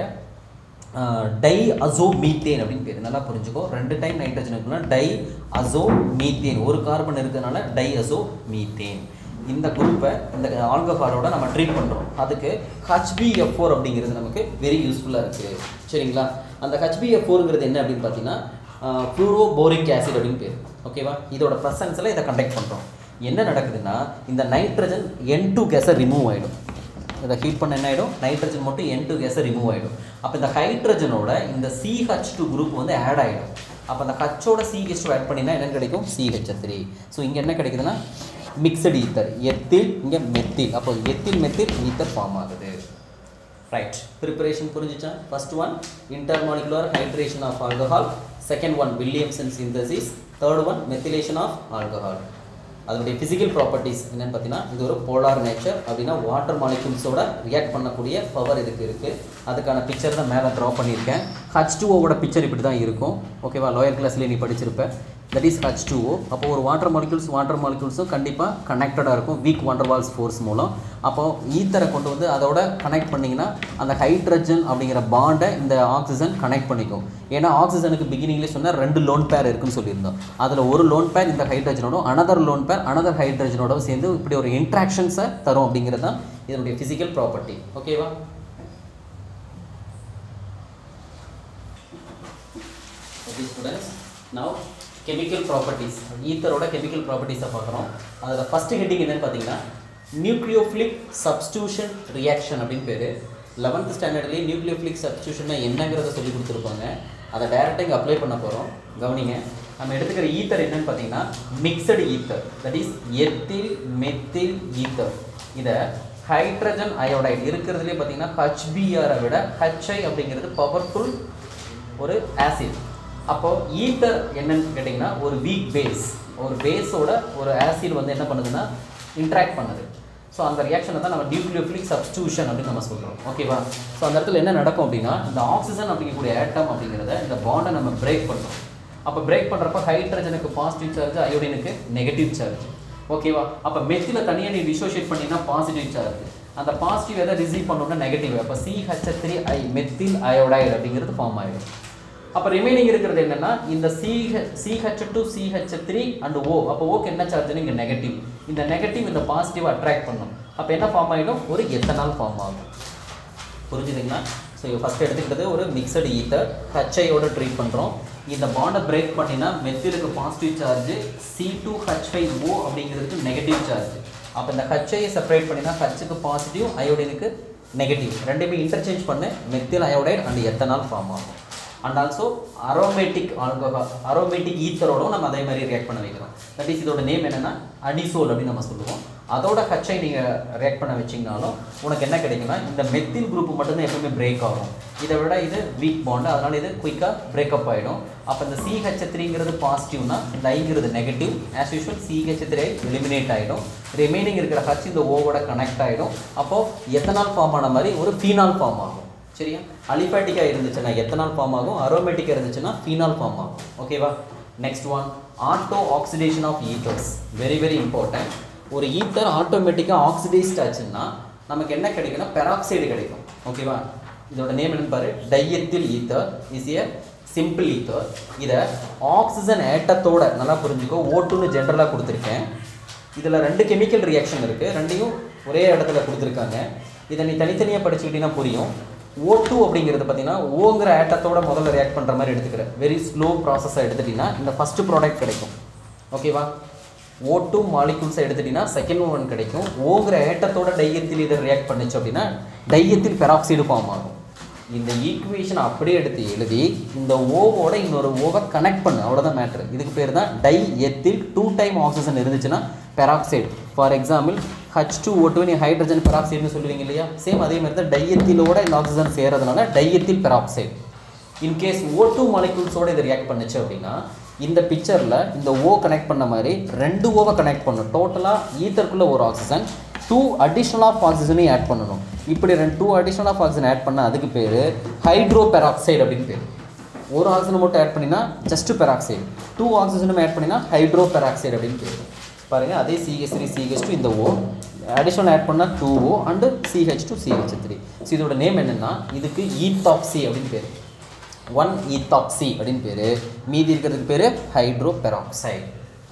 Speaker 1: டை அசோ மீத்தேன் அப்படின்னு பேர் நல்லா புரிஞ்சுக்கோ ரெண்டு டைம் நைட்ரஜன் இருக்குன்னா டை அசோ மீத்தேன் ஒரு கார்பன் இருக்கிறதுனால டை அசோ மீத்தேன் இந்த குரூப்பை இந்த ஆல்கஹாலோட நம்ம ட்ரீட் பண்ணுறோம் அதுக்கு ஹச்பிஎஃப் ஃபோர் அப்படிங்கிறது நமக்கு வெரி யூஸ்ஃபுல்லாக இருக்குது சரிங்களா அந்த ஹச்பிஎஃப் ஃபோருங்கிறது என்ன அப்படின்னு பார்த்தீங்கன்னா ஃப்ளூரோபோரிக் ஆசிட் அப்படின்னு பேர் ஓகேவா இதோட ப்ரெசன்ஸில் இதை கண்டக்ட் பண்ணுறோம் என்ன நடக்குதுன்னா இந்த நைட்ரஜன் என் டூ கேஸை ரிமூவ் ஆகிடும் இதை ஹீட் பண்ண என்ன ஆகிடும் நைட்ரஜன் மட்டும் என் டூ கேஸை ரிமூவ் ஆகிடும் அப்போ இந்த ஹைட்ரஜனோட இந்த சிஹெச் டூ குரூப் வந்து ஆட் ஆகிடும் அப்போ அந்த ஹச்சோட சிஹெச் டூ ஆட் பண்ணினா என்ன கிடைக்கும் சிஹெச் த்ரீ ஸோ இங்கே என்ன கிடைக்குதுன்னா மிக்சடு ஈத்தர் எத்தில் இங்கே மெத்தில் அப்போ எத்தில் மெத்தில் ஈத்தர் ஃபார்ம் ஆகுது ரைட் ப்ரிப்பரேஷன் புரிஞ்சுச்சா first one intermolecular hydration of alcohol second one Williamson synthesis third one methylation of alcohol அதனுடைய ஃபிசிக்கல் ப்ராப்பர்ட்டிஸ் என்னன்னு பார்த்தீங்கன்னா இது ஒரு போலார் நேச்சர் அப்படின்னா வாட்டர் மாலிகூல்ஸோட ரியாக்ட் பண்ணக்கூடிய பவர் இதுக்கு இருக்குது அதுக்கான பிக்சர் தான் மேலே ட்ரா பண்ணியிருக்கேன் ஹச் டூஓவோட பிக்சர் இப்படி தான் இருக்கும் ஓகேவா லோயர் கிளாஸ்லேயே நீ படிச்சிருப்ப தட் இஸ் ஹச் டூஓ அப்போ ஒரு வாட்டர் மாலிகூல்ஸ் வாட்டர் மாலிகூல்ஸும் கண்டிப்பாக கனெக்டடாக இருக்கும் வீக் வாண்டர்வால்ஸ் ஃபோர்ஸ் மூலம் அப்போ ஈத்தரை கொண்டு வந்து அதோட கனெக்ட் பண்ணிங்கன்னா அந்த ஹைட்ரஜன் அப்படிங்கிற பாண்டை இந்த ஆக்சிஜன் கனெக்ட் பண்ணிக்கும் ஏன்னா ஆக்சிஜனுக்கு பிகினிங்லேயே சொன்னால் ரெண்டு லோன் பேர் இருக்குன்னு சொல்லியிருந்தோம் அதில் ஒரு லோன் பேர் இந்த ஹைட்ரஜனோட அனதர் லோன் பேர் அனதர் ஹைட்ரஜனோட சேர்ந்து இப்படி ஒரு இன்ட்ராக்ஷன்ஸை தரும் அப்படிங்கிறது தான் இதனுடைய ஃபிசிக்கல் ப்ராப்பர்ட்டி ஓகேவா okay students now chemical properties ஈத்தரோட கெமிக்கல் ப்ராப்பர்ட்டிஸை பார்க்குறோம் அதில் ஃபஸ்ட்டு ஹெட்டிங் என்னன்னு பார்த்தீங்கன்னா நியூக்ளியோஃபிலிக் சப்ஸ்டியூஷன் ரியாக்ஷன் அப்படின்னு பேர் லெவன்த் ஸ்டாண்டர்ட்லேயே நியூக்ளியோஃபிலிக் சப்ஸ்டியூஷன்னா என்னங்கிறத சொல்லி கொடுத்துருப்பாங்க அதை டேரெக்டாக இங்கே அப்ளை பண்ண போகிறோம் கவனிங்க நம்ம எடுத்துக்கிற ஈத்தர் என்னன்னு பார்த்தீங்கன்னா mixed ether that is ethyl methyl ether இதை ஹைட்ரஜன் அயோடைடு இருக்கிறதுலே பார்த்தீங்கன்னா ஹச்பிஆரை விட ஹச்ஐ அப்படிங்கிறது பவர்ஃபுல் ஒரு ஆசிட் அப்போ ஈத்தர் என்னன்னு கேட்டிங்கன்னா ஒரு வீக் பேஸ் ஒரு பேஸோட ஒரு ஆசிட் வந்து என்ன பண்ணுதுன்னா இன்ட்ராக்ட் பண்ணுது ஸோ அந்த ரியாக்ஷனை தான் நம்ம நியூக்ளியோஃபிலிக் சப்ஸ்டியூஷன் அப்படின்னு நம்ம சொல்கிறோம் ஓகேவா ஸோ அந்த இடத்துல என்ன நடக்கும் அப்படின்னா இந்த ஆக்சிஜன் அப்படிங்கக்கூடிய ஆட்டம் அப்படிங்கிறத இந்த பாண்டை நம்ம பிரேக் பண்ணுறோம் அப்போ பிரேக் பண்ணுறப்ப ஹைட்ரஜனுக்கு பாசிட்டிவ் சார்ஜ் அயோடினுக்கு நெகட்டிவ் சார்ஜ் ஓகேவா அப்போ மெத்தில் தனியாக நீ டிசோஷியேட் பண்ணினா பாசிட்டிவ் சார்ஜ் அந்த பாசிட்டிவ் எதை ரிசீவ் பண்ணணும்னா நெகட்டிவ் அப்போ CH three I methyl iodide அப்படிங்கிறது ஃபார்ம் ஆகிடும் அப்போ ரிமைனிங் இருக்கிறது என்னன்னா இந்த CH CH two CH three and O அப்போ ஓக்கு என்ன சார்ஜ்னு இங்கே நெகட்டிவ் இந்த நெகட்டிவ் இந்த பாசிட்டிவ் அட்ராக்ட் பண்ணும் அப்போ என்ன ஃபார்ம் ஆகிடும் ஒரு எத்தனால் ஃபார்ம் ஆகும் புரிஞ்சுதுங்களா ஸோ ஃபஸ்ட் எடுத்துக்கிட்டது ஒரு மிக்சடு ஈத்தர் ஹச்ஐயோட ட்ரீட் பண்ணுறோம் இந்த பாண்டை பிரேக் பண்ணினா மெத்திலுக்கு positive charge C two H five O அப்படிங்கிறதுக்கு நெகட்டிவ் சார்ஜ் அப்போ இந்த ஹச்ஐயை செப்பரேட் பண்ணினா ஹச்சுக்கு பாசிட்டிவ் அயோடினுக்கு நெகட்டிவ் ரெண்டுமே இன்டர்சேஞ்ச் பண்ண methyl iodide and ethanol form ஆகும் and also aromatic alcohol aromatic ஈத்தரோடும் நம்ம அதே மாதிரி ரியாக்ட் பண்ண வைக்கிறோம் தட் இஸ் இதோட நேம் என்னென்னா அடிசோல் அப்படின்னு நம்ம சொல்லுவோம் அதோட ஹச்சை நீங்கள் ரியாக்ட் பண்ண வச்சிங்கனாலும் உனக்கு என்ன கிடைக்குன்னா இந்த மெத்தில் குரூப் மட்டும்தான் எப்பவுமே பிரேக் ஆகும் இதை விட இது வீக் பாண்டு அதனால் இது குயிக்காக பிரேக்கப் ஆகிடும் அப்போ இந்த சிஹெச் த்ரீங்கிறது பாசிட்டிவ்னா இந்த ஐங்கிறது negative as usual CH three eliminate ஆகிடும் ரிமைனிங் இருக்கிற ஹச் இந்த ஓவோட கனெக்ட் ஆகிடும் அப்போது எத்தனால் ஃபார்ம் ஆன மாதிரி ஒரு ஃபீனால் ஃபார்ம் ஆகும் சரியா அலிஃபேட்டிக்காக இருந்துச்சுன்னா எத்தனால் ஃபார்ம் ஆகும் அரோமேட்டிக்காக இருந்துச்சுன்னா ஃபீனால் ஃபார்ம் ஆகும் ஓகேவா next one auto oxidation of ethers very very important ஒரு ஈத்தர் ஆட்டோமேட்டிக்காக ஆக்சிடைஸ்ட் ஆச்சுன்னா நமக்கு என்ன கிடைக்கும்னா பெராக்சைடு கிடைக்கும் ஓகேவா இதோட நேம் என்னன்னு பாரு diethyl ether is a simple ether இதை ஆக்சிஜன் ஏட்டத்தோட நல்லா புரிஞ்சுக்கோ ஓட்டுன்னு ஜென்ரலாக கொடுத்துருக்கேன் இதில் ரெண்டு கெமிக்கல் ரியாக்ஷன் இருக்குது ரெண்டையும் ஒரே இடத்துல கொடுத்துருக்காங்க இதை நீ தனித்தனியாக படிச்சுக்கிட்டீங்கன்னா புரியும் ஓ டூ அப்படிங்கிறது பார்த்தீங்கன்னா ஓங்கிற ஆட்டத்தோட முதல்ல ரியாக்ட் பண்ணுற மாதிரி எடுத்துக்கிற வெரி ஸ்லோ ப்ராசஸாக எடுத்துட்டிங்கன்னா இந்த ஃபஸ்ட்டு ப்ராடக்ட் கிடைக்கும் ஓகேவா ஓ டூ மாலிகூல்ஸை எடுத்துட்டிங்கன்னா செகண்ட் ஒன் கிடைக்கும் ஓங்கிற ஏட்டத்தோட டையத்தில் இதை ரியாக்ட் பண்ணுச்சு அப்படின்னா டையத்தில் பெராக்சைடு ஃபார்ம் ஆகும் இந்த ஈக்குவேஷன் அப்படியே எடுத்து எழுதி இந்த ஓவோட இன்னொரு ஓவை கனெக்ட் பண்ணு அவ்வளோதான் மேட்ரு இதுக்கு பேர் தான் diethyl two time oxygen இருந்துச்சுன்னா peroxide for example H two O two நீ ஹைட்ரஜன் பெராக்சைடுன்னு சொல்லுவீங்க இல்லையா சேம் அதே மாதிரி தான் டையத்திலோட இந்த ஆக்சிஜன் சேரதுனால diethyl peroxide in case O two மாலிகூல்ஸோட இது ரியாக்ட் பண்ணுச்சு அப்படின்னா இந்த பிக்சரில் இந்த ஓ கனெக்ட் பண்ண மாதிரி ரெண்டு ஓவை கனெக்ட் பண்ணும் டோட்டலாக ஈத்தருக்குள்ளே ஒரு ஆக்சிஜன் டூ அடிஷ்னல் ஆஃப் ஆக்சிஜனையும் ஆட் பண்ணணும் இப்படி ரெண்டு two additional of oxygen add பண்ணால் அதுக்கு பேர் ஹைட்ரோ பெராக்சைடு அப்படின்னு பேர் ஒரு ஆக்சிஜன் மட்டும் ஆட் பண்ணினா ஜஸ்ட் பெராக்சைடு டூ ஆக்சிஜனும் ஆட் பண்ணினா ஹைட்ரோ பெராக்சைடு அப்படின்னு பேர் பாருங்கள் அதே சிஹெச் த்ரீ சிஹெச் டூ இந்த ஓ அடிஷனல் ஆட் பண்ணால் two O and CH two CH three so இதோட நேம் என்னென்னா இதுக்கு ஈத்தாக்சி அப்படின்னு பேர் ஒன் ஈத்தாக்சி அப்படின்னு பேர் மீதி இருக்கிறதுக்கு பேர் ஹைட்ரோ பெராக்சைடு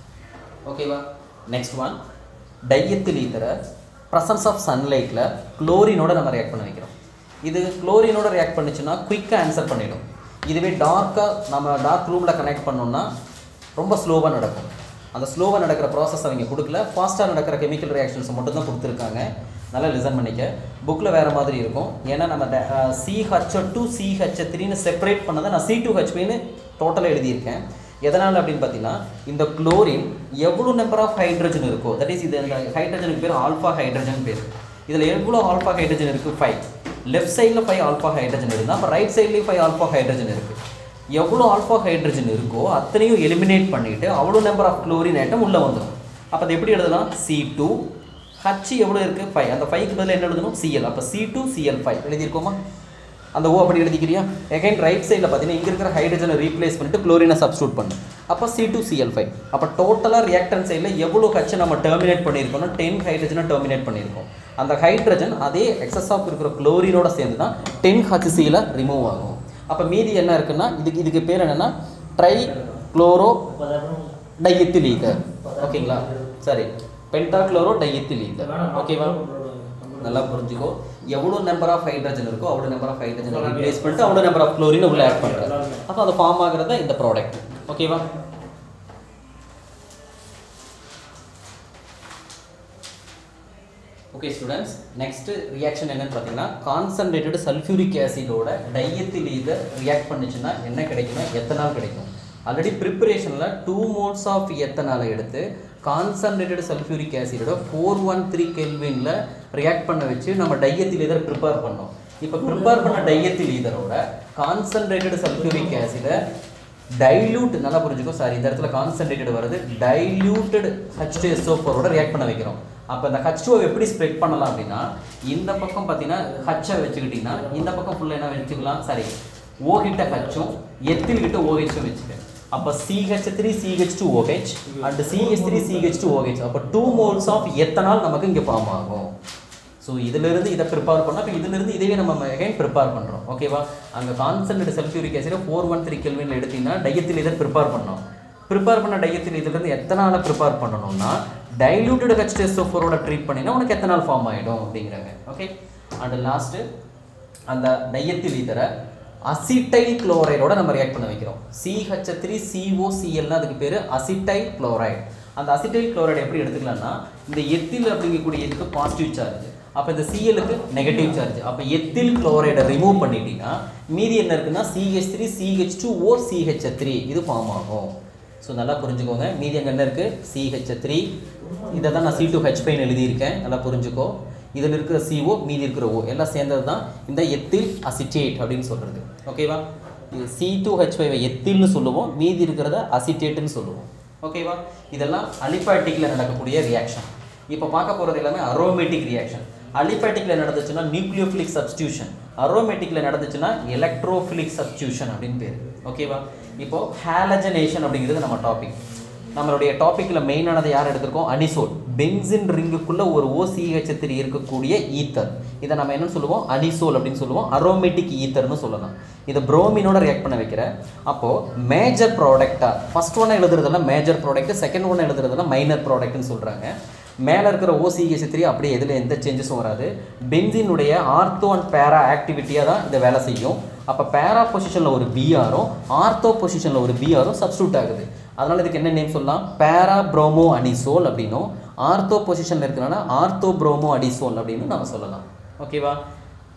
Speaker 1: ஓகேவா நெக்ஸ்ட் ஒன் டையத்தில் ஈத்தரை ப்ரசன்ஸ் ஆஃப் சன்லைட்டில் குளோரினோட நம்ம ரியாக்ட் பண்ண வைக்கிறோம் இது குளோரினோட ரியாக்ட் பண்ணுச்சுன்னா குயிக்காக ஆன்சர் பண்ணிடும் இதுவே டார்க்காக நம்ம டார்க் ரூமில் கனெக்ட் பண்ணோம்னா ரொம்ப ஸ்லோவாக நடக்கும் அந்த ஸ்லோவாக நடக்கிற ப்ராசஸ் அவங்க கொடுக்கல ஃபாஸ்ட்டாக நடக்கிற கெமிக்கல் ரியாக்ஷன்ஸ் மட்டும் தான் கொடுத்துருக்காங்க நல்லா லிசன் பண்ணிக்க புக்கில் வேறு மாதிரி இருக்கும் ஏன்னா நம்ம சிஹெச் டூ சிஹெச் த்ரீன்னு செப்பரேட் பண்ணதை நான் சி டூ ஹெச்பின்னு டோட்டலாக எழுதியிருக்கேன் எதனால் அப்படின்னு பார்த்தீங்கன்னா இந்த குளோரின் எவ்வளோ நம்பர் ஆஃப் ஹைட்ரஜன் இருக்கோ தட் இஸ் இது இந்த ஹைட்ரஜனுக்கு பேர் ஆல்ஃபா ஹைட்ரஜன் பேர் இதில் எவ்வளோ ஆல்ஃபா ஹைட்ரஜன் இருக்குது ஃபைவ் லெஃப்ட் சைடில் ஃபைவ் ஆல்ஃபா ஹைட்ரஜன் இருந்தால் அப்போ ரைட் சைட்லேயும் ஃபைவ் ஆல்ஃபா ஹைட்ரஜன் இருக்குது எவ்வளோ ஆல்ஃபா ஹைட்ரஜன் இருக்கோ அத்தனையும் எலிமினேட் பண்ணிவிட்டு அவ்வளோ நம்பர் ஆஃப் குளோரின் ஐட்டம் உள்ளே வந்துடும் அப்போ அது எப்படி எழுதலாம் சி டூ ஹச் எவ்வளோ இருக்குது ஃபைவ் அந்த ஃபைவ்க்கு பதில் என்ன எழுதணும் சிஎல் அப்போ சி டூ சிஎல் ஃபைவ் எழுதியிருக்கோமா அந்த ஓ அப்படி எழுதிக்கிறியா எகைன் ரைட் சைடில் பார்த்தீங்கன்னா இங்கே இருக்கிற ஹைட்ரஜனை ரீப்ளேஸ் பண்ணிட்டு குளோரினை சப்ஸ்டியூட் பண்ணு அப்போ சி டூ சிஎல் ஃபைவ் அப்போ டோட்டலாக ரியாக்டன் சைடில் எவ்வளோ ஹச்சை நம்ம டெர்மினேட் பண்ணியிருக்கோம்னா டென் ஹைட்ரஜனை டெர்மினேட் பண்ணியிருக்கோம் அந்த ஹைட்ரஜன் அதே எக்ஸஸ் ஆஃப் இருக்கிற குளோரினோட சேர்ந்து தான் டென் ஹச்சிசியில் ரிமூவ் ஆகும் அப்போ மீதி என்ன இருக்குன்னா இதுக்கு இதுக்கு பேர் என்னென்னா ட்ரை குளோரோ டையத்தில் ஈதர் ஓகேங்களா சரி பென்டா குளோரோ டையத்தில் ஈதர் ஓகேவா நல்லா புரிஞ்சுக்கோ எவ்வளோ நம்பர் ஆஃப் ஹைட்ரஜன் இருக்கோ அவ்வளோ நம்பர் ஆஃப் ஹைட்ரஜன் ரீப்ளேஸ் பண்ணிட்டு அவ்வளோ நம்பர் ஆஃப் குளோரின் உள்ள ஆட் பண்ணுறேன் அப்போ அது ஃபார்ம் ஆகுறது இந்த ப்ராடக்ட் ஓகேவா ஓகே ஸ்டூடெண்ட்ஸ் நெக்ஸ்ட் ரியாக்ஷன் என்னன்னு பார்த்தீங்கன்னா கான்சன்ட்ரேட்டட் சல்ஃபியூரிக் ஆசிடோட டையத்தில் இதை ரியாக்ட் பண்ணுச்சுன்னா என்ன கிடைக்கும்னா எத்தனால் கிடைக்கும் ஆல்ரெடி ப்ரிப்பரேஷனில் டூ மோல்ஸ் ஆஃப் எத்தனாலை எடுத்து கான்சன்ட்ரேட்டட் சல்ஃபியூரிக் ஆசிடோட ஃபோர் ஒன் த்ரீ கெல்வினில் ரியாக்ட் பண்ண வச்சு நம்ம டையத்தில் இதர் ப்ரிப்பேர் பண்ணோம் இப்போ ப்ரிப்பேர் பண்ண டையத்தில் இதரோட கான்சன்ட்ரேட்டட் சல்ஃபியூரிக் ஆசிடை டைல்யூட் நல்லா புரிஞ்சுக்கோ சாரி இந்த இடத்துல கான்சன்ட்ரேட்டட் வருது டைல்யூட்டட் ஹச் டூ எஸ்ஓ ஃபோரோட ரியாக்ட் பண்ண வைக்கிறோம் அப்போ இந்த ஹச் டூவை எப்படி ஸ்ப்ரெட் பண்ணலாம் அப்படின்னா இந்த பக்கம் பார்த்தீங்கன்னா ஹச்சை வச்சுக்கிட்டிங்கன்னா இந்த பக்கம் ஃபுல்லாக என்ன வச்சுக்கலாம் சாரி ஓ கிட்ட ஹச்சும் எத்தில் கிட்ட ஓஹெச்சும் வச்சுக்க அப்போ CH three CH two OH and CH three CH two OH அப்போ டூ மோல்ஸ் ஆஃப் எத்தனால் நமக்கு இங்கே ஃபார்ம் ஆகும் ஸோ இதிலிருந்து இதை ப்ரிப்பேர் பண்ணோம் இப்போ இதிலிருந்து இதையே நம்ம அகைன் ப்ரிப்பேர் பண்ணுறோம் ஓகேவா அங்கே கான்சன்ட்ரேட் சல்ஃபியூரிக் ஆசிடை ஃபோர் ஒன் த்ரீ கெல்வினில் எடுத்தீங்கன்னா டையத்தில் இதை ப்ரிப்பேர் பண்ணோம் ப்ரிப்பேர் பண்ண டையத்தில் இதிலிருந்து எத்தனால ப்ரிப்பேர் பண்ணணும்னா டைலூட்டட் ஹெச் டெஸ்ட் ஃபோரோட ட்ரீட் பண்ணினா உனக்கு எத்தனால் ஃபார்ம் ஆகிடும் அப்படிங்கிறாங்க ஓகே அண்ட் லாஸ்ட்டு அந்த டையத்தில் இதரை அசிட்டைல் குளோரைடோட நம்ம ரியாக்ட் பண்ண வைக்கிறோம் சிஹெச் த்ரீ சிஓசிஎல்னா அதுக்கு பேர் அசிட்டைல் குளோரைடு அந்த அசிட்டைல் குளோரைடு எப்படி எடுத்துக்கலாம்னா இந்த எத்தில் அப்படிங்கக்கூடிய இதுக்கு பாசிட்டிவ் சார்ஜ் அப்போ இந்த சிஎலுக்கு நெகட்டிவ் சார்ஜ் அப்போ எத்தில் குளோரைடை ரிமூவ் பண்ணிட்டீங்கன்னா மீதி என்ன இருக்குன்னா CH three CH two O CH three இது ஃபார்ம் ஆகும் ஸோ நல்லா புரிஞ்சுக்கோங்க மீதி அங்கே என்ன இருக்குது சிஹெச் த்ரீ இதை தான் நான் சி டூ ஹெச் பைன் எழுதியிருக்கேன் நல்லா புரிஞ்சுக்கோ இதில் இருக்கிற CO மீதி இருக்கிற O எல்லாம் சேர்ந்தது தான் இந்த எத்தில் அசிட்டேட் அப்படின்னு சொல்கிறது ஓகேவா இது சி டூ ஹெச் ஃபைவை எத்தில்னு சொல்லுவோம் மீதி இருக்கிறத அசிட்டேட்டுன்னு சொல்லுவோம் ஓகேவா இதெல்லாம் அலிஃபாட்டிக்கில் நடக்கக்கூடிய ரியாக்ஷன் இப்போ பார்க்க போகிறது எல்லாமே அரோமேட்டிக் ரியாக்ஷன் அலிஃபாட்டிக்கில் நடந்துச்சுன்னா நியூக்ளியோஃபிலிக் சப்ஸ்டியூஷன் அரோமேட்டிக்கில் நடந்துச்சுன்னா எலக்ட்ரோஃபிலிக் சப்ஸ்டியூஷன் அப்படின்னு பேர் ஓகேவா இப்போ ஹாலஜனேஷன் அப்படிங்கிறது நம்ம டாபிக் நம்மளுடைய டாப்பிக்கில் மெயினானதை யார் எடுத்திருக்கோம் அனிசோல் பென்சின் ரிங்குக்குள்ளே ஒரு ஓசிஹெச் த்ரீ இருக்கக்கூடிய ஈத்தர் இதை நம்ம என்னன்னு சொல்லுவோம் அனிசோல் அப்படின்னு சொல்லுவோம் அரோமேட்டிக் ஈத்தர்னு சொல்லலாம் இதை புரோமினோட ரியாக்ட் பண்ண வைக்கிறேன் அப்போது மேஜர் ப்ராடக்டாக ஃபர்ஸ்ட் ஒன்று எழுதுறதெல்லாம் மேஜர் ப்ராடக்ட் செகண்ட் ஒன்று எழுதுறதெல்லாம் மைனர் ப்ராடக்ட்னு சொல்கிறாங்க மேலே இருக்கிற ஓசிஹெச் த்ரீ அப்படியே எதில் எந்த சேஞ்சஸும் வராது பென்சினுடைய ஆர்த்தோ அண்ட் பேரா ஆக்டிவிட்டியாக தான் இதை வேலை செய்யும் அப்போ பேரா பொசிஷனில் ஒரு பிஆரும் ஆர்த்தோ பொசிஷனில் ஒரு பிஆரும் சப்ஸ்டியூட் ஆகுது அதனால் இதுக்கு என்ன நேம் சொல்லலாம் பேரா ப்ரோமோ அனிசோல் அப்படின்னும் ஆர்த்தோ பொசிஷனில் இருக்கிறனால ஆர்த்தோ ப்ரோமோ அடிசோல் அப்படின்னு நம்ம சொல்லலாம் ஓகேவா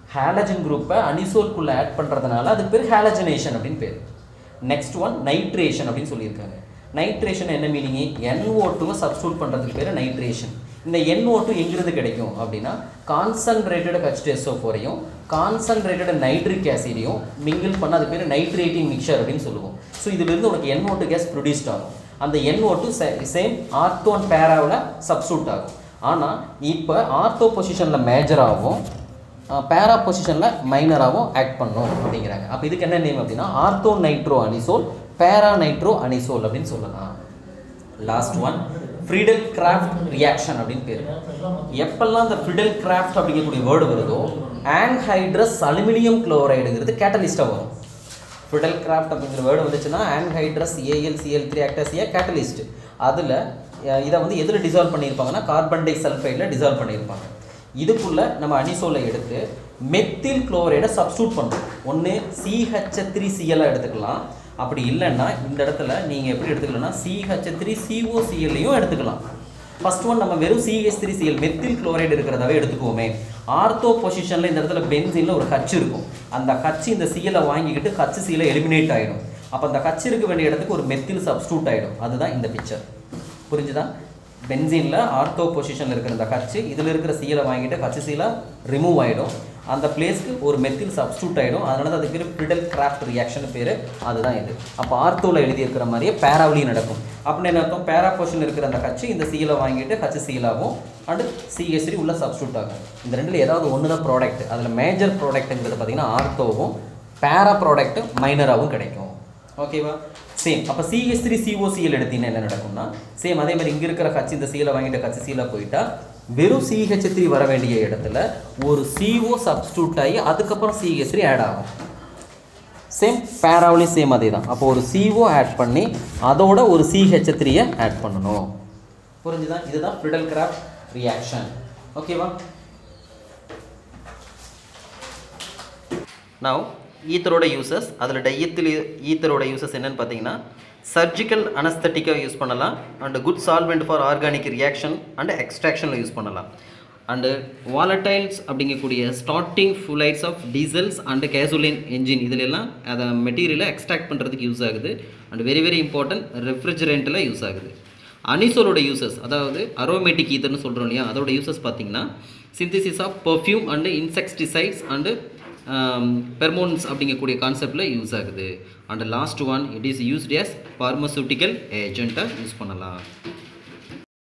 Speaker 1: ஹேலஜன் குரூப்பை அனிசோல்குள்ளே ஆட் பண்ணுறதுனால அதுக்கு பேர் ஹேலஜனேஷன் அப்படின்னு பேர் நெக்ஸ்ட் ஒன் நைட்ரேஷன் அப்படின்னு சொல்லியிருக்காங்க நைட்ரேஷன் என்ன மீனிங் NO2 டூவை சப்ஸ்டியூட் பண்ணுறதுக்கு பேர் நைட்ரேஷன் இந்த NO2 டூ எங்கிருந்து கிடைக்கும் அப்படின்னா கான்சன்ட்ரேட்டட் ஹெச்டிஎஸ்ஓ ஃபோரையும் கான்சன்ட்ரேட்டட் நைட்ரிக் ஆசிடையும் மிங்கிள் பண்ண அது பேர் நைட்ரேட்டிங் மிக்சர் அப்படின்னு சொல்லுவோம் ஸோ இதிலிருந்து உனக்கு NO2 டூ கேஸ் ப்ரொடியூஸ்ட் ஆகும் அந்த NO2 two same ortho and பேராவில் சப்ஸ்டியூட் ஆகும் ஆனால் இப்போ ஆர்த்தோ பொசிஷனில் மேஜராகவும் பேரா பொசிஷனில் மைனராகவும் ஆக்ட் பண்ணும் அப்படிங்கிறாங்க அப்போ இதுக்கு என்ன நேம் அப்படின்னா ortho nitro anisole para nitro anisole அப்படின்னு சொல்லலாம் last one Friedel Craft reaction அப்படின்னு பேர் எப்பெல்லாம் இந்த ஃப்ரிடல் கிராஃப்ட் அப்படிங்கக்கூடிய வேர்டு வருதோ ஆன்ஹைட்ரஸ் அலுமினியம் குளோரைடுங்கிறது கேட்டலிஸ்ட்டாக வரும் ஃபிடல் கிராஃப்ட் அப்படிங்கிற வேர்டு வந்துச்சுன்னா anhydrous AL CL three acts as a catalyst அதில் இதை வந்து எதில் டிசால்வ் பண்ணியிருப்பாங்கன்னா கார்பன் டை சல்ஃபைடில் டிசால்வ் பண்ணியிருப்பாங்க இதுக்குள்ளே நம்ம அனிசோலை எடுத்து மெத்தில் குளோரைடை சப்ஸ்டியூட் பண்ணுறோம் ஒன்று சிஹெச் த்ரீ சிஎல்லாக எடுத்துக்கலாம் அப்படி இல்லைன்னா இந்த இடத்துல நீங்கள் எப்படி எடுத்துக்கலாம்னா சிஹெச் த்ரீ சிஓசிஎல்லையும் எடுத்துக்கலாம் ஃபர்ஸ்ட் ஒன் நம்ம வெறும் CH three CL methyl chloride இருக்கிறதாவே எடுத்துக்குவோமே ஆர்த்தோ பொசிஷனில் இந்த இடத்துல பென்சினில் ஒரு ஹச் இருக்கும் அந்த ஹச் இந்த சிஎலை வாங்கிக்கிட்டு ஹச் சிஎலை எலிமினேட் ஆகிடும் அப்போ அந்த ஹச் இருக்க வேண்டிய இடத்துக்கு ஒரு மெத்தில் சப்ஸ்டியூட் ஆகிடும் அதுதான் இந்த பிக்சர் புரிஞ்சுதா பென்சீனில் ஆர்த்தோ பொசிஷனில் இருக்கிற இந்த ஹச்சு இதில் இருக்கிற சீலை வாங்கிட்டு ஹச்சு சீலை ரிமூவ் ஆகிடும் அந்த பிளேஸ்க்கு ஒரு மெத்தில் சப்ஸ்டியூட் ஆகிடும் அதனால தான் அதுக்கு பேர் ஃபிடல் கிராஃப்ட் ரியாக்ஷன் பேர் அதுதான் இது அப்போ ஆர்த்தோவில் எழுதியிருக்கிற மாதிரியே பேராவிலையும் நடக்கும் அப்படின்னு என்ன அர்த்தம் பேரா பொசிஷன் இருக்கிற அந்த ஹச்சு இந்த சீலை வாங்கிட்டு ஹச்சு சீலாகும் அண்டு சிஎஸ்ரி உள்ள சப்ஸ்டியூட் ஆகும் இந்த ரெண்டில் ஏதாவது ஒன்று தான் ப்ராடக்ட் அதில் மேஜர் ப்ராடக்ட்டுங்கிறது பார்த்தீங்கன்னா ஆர்த்தோவும் பேரா ப்ராடக்ட் மைனராகவும் கிடைக்கும் ஓகேவா சேம் அப்போ சிஎஸ் த்ரீ சிஓசிஎல் எடுத்தீங்கன்னா என்ன நடக்கும்னா சேம் அதே மாதிரி இங்கே இருக்கிற கட்சி இந்த சீலை வாங்கிட்டு கட்சி சீலை போயிட்டா வெறும் சிஹெச் த்ரீ வர வேண்டிய இடத்துல ஒரு சிஓ சப்ஸ்டியூட் ஆகி அதுக்கப்புறம் சிஹெச் த்ரீ ஆட் ஆகும் சேம் பேராவிலையும் சேம் அதே தான் அப்போ ஒரு சிஓ ஆட் பண்ணி அதோட ஒரு சிஹெச் த்ரீயை ஆட் பண்ணணும் புரிஞ்சுதா இதுதான் ஃபிடல் கிராஃப்ட் ரியாக்ஷன் ஓகேவா நவ் ஈத்தரோட யூசஸ் அதில் டையத்தில் ஈத்தரோட யூசஸ் என்னன்னு பார்த்தீங்கன்னா சர்ஜிக்கல் அனஸ்தட்டிக்காக யூஸ் பண்ணலாம் and good solvent for organic reaction and எக்ஸ்ட்ராக்ஷனில் யூஸ் பண்ணலாம் அண்டு வாலட்டைல்ஸ் அப்படிங்கக்கூடிய starting fluids of diesels and gasoline engine இதில் எல்லாம் அதை மெட்டீரியலை எக்ஸ்ட்ராக்ட் பண்ணுறதுக்கு யூஸ் ஆகுது அண்ட் வெரி வெரி இம்பார்ட்டன்ட் ரெஃப்ரிஜரண்ட்டில் யூஸ் ஆகுது அனிசோலோட யூசஸ் அதாவது அரோமேட்டிக் ஈத்தர்னு சொல்கிறோம் இல்லையா அதோட யூசஸ் பார்த்தீங்கன்னா synthesis of perfume and insecticides and pheromones அப்படிங்கக்கூடிய கான்செப்டில் யூஸ் ஆகுது and last one it is used as pharmaceutical ஏஜெண்ட்டாக யூஸ் பண்ணலாம்